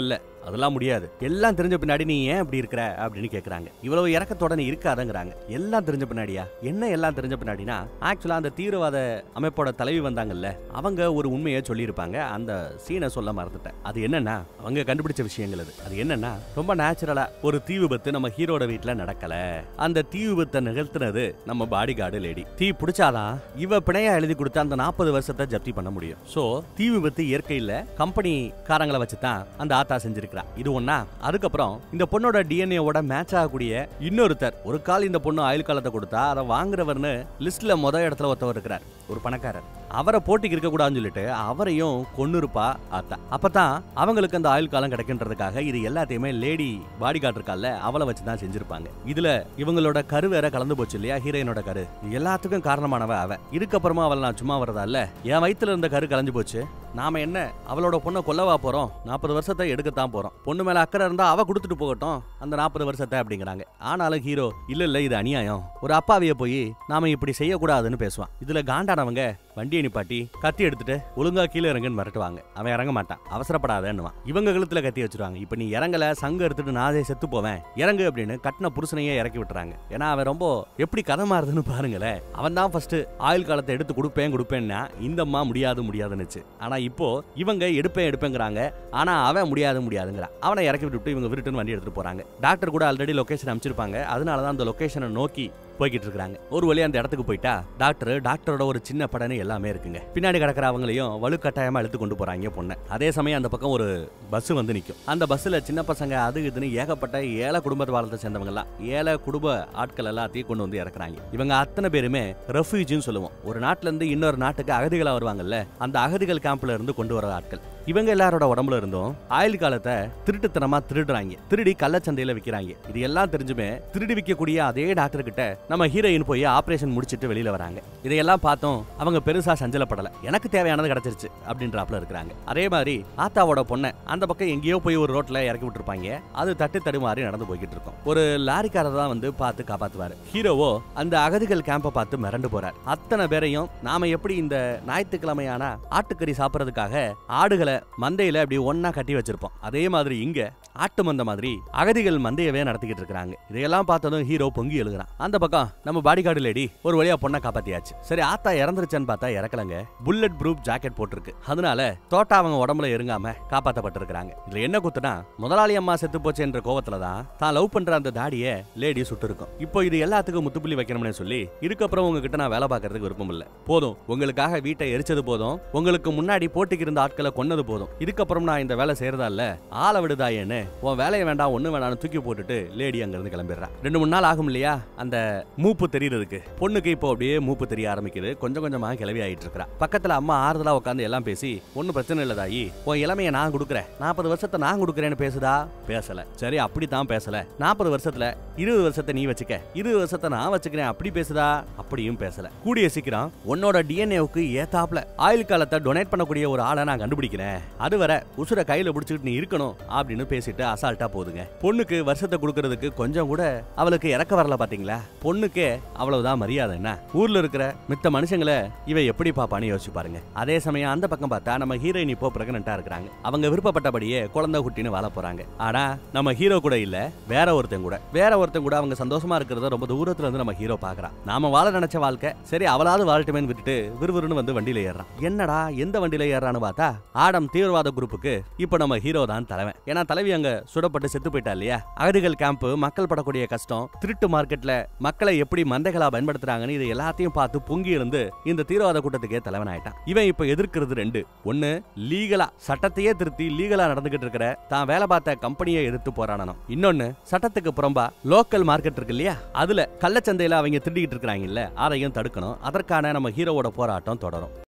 அதெல்லாம் முடியாது எல்லாம் தெரிஞ்ச பின்னாடி நீ ஏன் இப்படி இருக்கிற அப்படின்னு கேக்குறாங்க இவ்வளவு இறக்கத்தோட நீ இருக்காதங்கிறாங்க எல்லாம் தெரிஞ்ச பின்னாடியா என்ன எல்லாம் தெரிஞ்ச பின்னாடினா ஆக்சுவலா அந்த தீவிரவாத அமைப்போட தலைவி வந்தாங்கல்ல அவங்க ஒரு உண்மையை சொல்லியிருப்பாங்க அந்த சீனை சொல்ல மறந்துட்டேன் அது என்னன்னா அவங்க கண்டுபிடிச்ச விஷயங்கள் அது அது என்னன்னா ரொம்ப நேச்சுரலா ஒரு தீ விபத்து நம்ம ஹீரோட வீட்ல நடக்கல அந்த தீ விபத்தை நிகழ்த்தினது நம்ம பாடி கார்டு லேடி தீ பிடிச்சாதான் இவ பிணையா எழுதி கொடுத்த அந்த நாற்பது வருஷத்தை ஜப்தி பண்ண முடியும் சோ தீ விபத்து இயற்கையில கம்பெனி காரங்களை வச்சு தான் அந்த ஆத்தா செஞ்சிருக்கிறா இது ஒண்ணா அதுக்கப்புறம் இந்த பொண்ணோட டிஎன்ஏவோட மேட்ச் ஆகக்கூடிய இன்னொருத்தர் ஒரு கால் இந்த பொண்ணு ஆயுள் காலத்தை கொடுத்தா அதை வாங்குறவர்னு லிஸ்ட்ல முத இடத்துல ஒருத்தவர் இருக்கிறார் ஒரு பணக்காரர் அவரை போட்டிக்கு இருக்கக்கூடாதுன்னு சொல்லிட்டு அவரையும் கொன்னு இருப்பா ஆத்தா அப்பதான் அவங்களுக்கு அந்த ஆயுள் காலம் கிடைக்கின்றதுக்காக இது எல்லாத்தையுமே லேடி பாடி கார்டு இருக்கால அவளை வச்சு தான் செஞ்சிருப்பாங்க இதுல இவங்களோட கரு வேற கலந்து போச்சு இல்லையா ஹீரோயினோட கரு இது எல்லாத்துக்கும் காரணமானவ அவ இதுக்கப்புறமா அவளை நான் சும்மா வரதா இல்ல என் வயித்துல இருந்த கரு கலைஞ்சு போச்சு நாம என்ன அவளோட பொண்ணை கொல்லவா போறோம் நாற்பது வருஷத்தை எடுக்கத்தான் போறோம் பொண்ணு மேல அக்கறை இருந்தா அவ கொடுத்துட்டு போகட்டும் அந்த நாற்பது வருஷத்தை அப்படிங்கிறாங்க ஆனாலும் ஹீரோ இல்ல இல்ல இது அநியாயம் ஒரு அப்பாவிய போய் நாம இப்படி செய்யக்கூடாதுன்னு பேசுவான் இதுல காண்டானவங்க வண்டியை நிப்பாட்டி கத்தி எடுத்துட்டு ஒழுங்கா கீழே இறங்குன்னு மிரட்டுவாங்க அவன் இறங்க மாட்டான் அவசரப்படாதன்னுவான் இவங்க கழுத்துல கத்தி வச்சிருவாங்க இப்ப நீ இறங்கல சங்கம் எடுத்துட்டு நானே செத்து போவேன் இறங்கு அப்படின்னு கட்டின புருஷனையே இறக்கி விட்டுறாங்க ஏன்னா அவன் ரொம்ப எப்படி கதை மாறுதுன்னு பாருங்களேன் அவன் தான் ஃபர்ஸ்ட் ஆயுள் காலத்தை எடுத்து கொடுப்பேன் கொடுப்பேன்னா இந்த அம்மா முடியாது முடியாதுன்னுச்சு ஆனா இப்போ இவங்க எடுப்பேன் எடுப்பேங்கிறாங்க ஆனா அவன் முடியாது முடியாதுங்கிறான் அவனை இறக்கி விட்டுட்டு இவங்க விருட்டுன்னு வண்டி எடுத்துட்டு போறாங்க டாக்டர் கூட ஆல்ரெடி லொகேஷன் அமைச்சிருப்பாங்க அதனாலதான் அந்த லொகேஷனை நோக்கி போய்கிட்டு இருக்காங்க ஒரு வழியா அந்த இடத்துக்கு போயிட்டா டாக்டர் டாக்டரோட ஒரு சின்ன படன்னு எல்லாமே இருக்குங்க பின்னாடி கிடக்கிற அவங்களையும் வலுக்கட்டாயமா இழுத்து கொண்டு போறாங்க பொண்ணை அதே சமயம் அந்த பக்கம் ஒரு பஸ் வந்து நிக்கும் அந்த பஸ்ல சின்ன பசங்க அது இதுன்னு ஏகப்பட்ட ஏழை குடும்பத்து வாழ்த்தை சேர்ந்தவங்க எல்லாம் ஏழை குடும்ப ஆட்கள் எல்லாத்தையும் கொண்டு வந்து இறக்குறாங்க இவங்க அத்தனை பேருமே ரெஃப்யூஜின்னு சொல்லுவோம் ஒரு நாட்டுல இருந்து இன்னொரு நாட்டுக்கு அகதிகளா வருவாங்கல்ல அந்த அகதிகள் கேம்ப்ல இருந்து கொண்டு வர ஆட்கள் இவங்க எல்லாரோட உடம்புல இருந்தும் ஆயுள் காலத்தை திருட்டுத்தனமா திருடுறாங்க திருடி கள்ளச்சந்தையில விக்கிறாங்க இது எல்லாம் தெரிஞ்சுமே திருடி விற்கக்கூடிய அதே டாக்டர் கிட்ட நம்ம ஹீரோயின் போய் ஆபரேஷன் முடிச்சிட்டு வெளியில வராங்க இதையெல்லாம் பார்த்தோம் அவங்க பெருசா சஞ்சலப்படல எனக்கு தேவையானது கிடைச்சிருச்சு அப்படின்றாப்ல இருக்கிறாங்க அதே மாதிரி ஆத்தாவோட பொண்ணை அந்த பக்கம் எங்கேயோ போய் ஒரு ரோட்ல இறக்கி விட்டுருப்பாங்க அது தட்டு தடுமாறி நடந்து போய்கிட்டு இருக்கும் ஒரு லாரிக்காரர் தான் வந்து பார்த்து காப்பாத்துவாரு ஹீரோவோ அந்த அகதிகள் கேம்பை பார்த்து மிரண்டு போறார் அத்தனை பேரையும் நாம எப்படி இந்த ஞாயிற்றுக்கிழமையான ஆட்டுக்கறி சாப்பிடறதுக்காக ஆடுகளை மந்தையில அப்படி ஒண்ணா கட்டி வச்சிருப்போம் அதே மாதிரி இங்க ஆட்டு மந்த மாதிரி அகதிகள் மந்தையவே நடத்திக்கிட்டு இருக்காங்க இதையெல்லாம் பார்த்ததும் ஹீரோ பொங்கி எழுதுறான் அந்த பக்கம் நம்ம பாடி கார்டு லேடி ஒரு வழியா பொண்ணை காப்பாத்தியாச்சு சரி ஆத்தா இறந்துருச்சுன்னு பார்த்தா இறக்கலங்க புல்லட் ப்ரூப் ஜாக்கெட் போட்டிருக்கு அதனால தோட்டா அவங்க உடம்புல இறங்காம காப்பாத்தப்பட்டிருக்காங்க இதுல என்ன குத்துனா முதலாளி அம்மா செத்து போச்சு என்ற கோவத்துல தான் தான் லவ் பண்ற அந்த தாடிய லேடி சுட்டு இருக்கும் இப்போ இது எல்லாத்துக்கும் முத்துப்புள்ளி வைக்கணும்னு சொல்லி இதுக்கப்புறம் உங்ககிட்ட நான் வேலை பார்க்கறதுக்கு விருப்பம் இல்ல போதும் உங்களுக்காக வீட்டை எரிச்சது போதும் உங்களுக்கு முன்னாடி போட்டிக்கு இருந்த ஆட்களை கொன்னது போதும் இதுக்கப்புறம் நான் இந்த வேலை செய்யறதா இல்ல ஆளை விடுதாயேன்னு உன் வேலையை வேண்டாம் ஒண்ணு வேண்டாம்னு தூக்கி போட்டுட்டு லேடி அங்க இருந்து கிளம்பிடுறா ரெண்டு மூணு நாள் ஆகும் இல்லையா அந்த மூப்பு தெரியறதுக்கு பொண்ணுக்கு இப்போ அப்படியே மூப்பு தெரிய ஆரம்பிக்குது கொஞ்சம் கொஞ்சமா கிளவி ஆயிட்டு இருக்கா பக்கத்துல அம்மா ஆறுதலா உட்காந்து எல்லாம் பேசி ஒன்னும் பிரச்சனை இல்ல தாயி உன் இளமையை நான் கொடுக்குறேன் நாற்பது வருஷத்தை நான் கொடுக்குறேன்னு பேசுதா பேசல சரி அப்படித்தான் பேசல நாற்பது வருஷத்துல இருபது வருஷத்தை நீ வச்சுக்க இருபது வருஷத்தை நான் வச்சுக்கிறேன் அப்படி பேசுதா அப்படியும் பேசல கூடிய சீக்கிரம் உன்னோட டிஎன்ஏவுக்கு ஏத்தாப்ல ஆயுள் காலத்தை டொனேட் பண்ணக்கூடிய ஒரு ஆளை நான் கண்டுபிடிக்கிறேன் அதுவரை உசுர கையில பிடிச்சிட்டு நீ இருக்கணும் அப்படின்னு பேசிட்டு அசால்ட்டா போதுங்க பொண்ணுக்கு வருஷத்தை கொடுக்கறதுக்கு கொஞ்சம் கூட அவளுக்கு இறக்க வரல பாத்தீங்களா பொண்ணுக்கே அவ்வளவுதான் மரியாதை என்ன ஊர்ல இருக்கிற மித்த மனுஷங்களை இவ எப்படி பாப்பான்னு யோசிச்சு பாருங்க அதே சமயம் அந்த பக்கம் பார்த்தா நம்ம ஹீரோயின் இப்போ பிரெக்னண்டா இருக்கிறாங்க அவங்க விருப்பப்பட்டபடியே குழந்தை குட்டின்னு வாழ போறாங்க ஆனா நம்ம ஹீரோ கூட இல்ல வேற ஒருத்தன் கூட வேற ஒருத்தன் கூட அவங்க சந்தோஷமா இருக்கிறத ரொம்ப தூரத்துல இருந்து நம்ம ஹீரோ பாக்குறான் நாம வாழ நினைச்ச வாழ்க்கை சரி அவளாவது வாழட்டுமேன்னு விட்டுட்டு விறுவிறுன்னு வந்து வண்டியில ஏறான் என்னடா எந்த வண்டியில ஏறான்னு பார்த்தா ஆடம் தீவிரவாத குரூப்புக்கு இப்போ நம்ம ஹீரோ தான் தலைவன் ஏன்னா தலைவி அங்க சுடப்பட்டு செத்து போயிட்டா இல்லையா அகதிகள் கேம்ப் மக்கள் படக்கூடிய கஷ்டம் திருட்டு மார்க்கெட்ல மக்களை எப்படி மந்தைகளா பயன்படுத்துறாங்கன்னு இது எல்லாத்தையும் பார்த்து பொங்கி இருந்து இந்த தீவிரவாத கூட்டத்துக்கே தலைவன் ஆயிட்டான் இவன் இப்ப எதிர்க்கிறது ரெண்டு ஒண்ணு லீகலா சட்டத்தையே திருத்தி லீகலா நடந்துகிட்டு இருக்கிற தான் வேலை பார்த்த கம்பெனியை எதிர்த்து போராடணும் இன்னொன்னு சட்டத்துக்கு புறம்பா லோக்கல் மார்க்கெட் இருக்கு இல்லையா அதுல கள்ளச்சந்தையில அவங்க திருடிக்கிட்டு இருக்கிறாங்க இல்ல அதையும் தடுக்கணும் அதற்கான நம்ம ஹீரோவோட போராட்டம் தொடரும்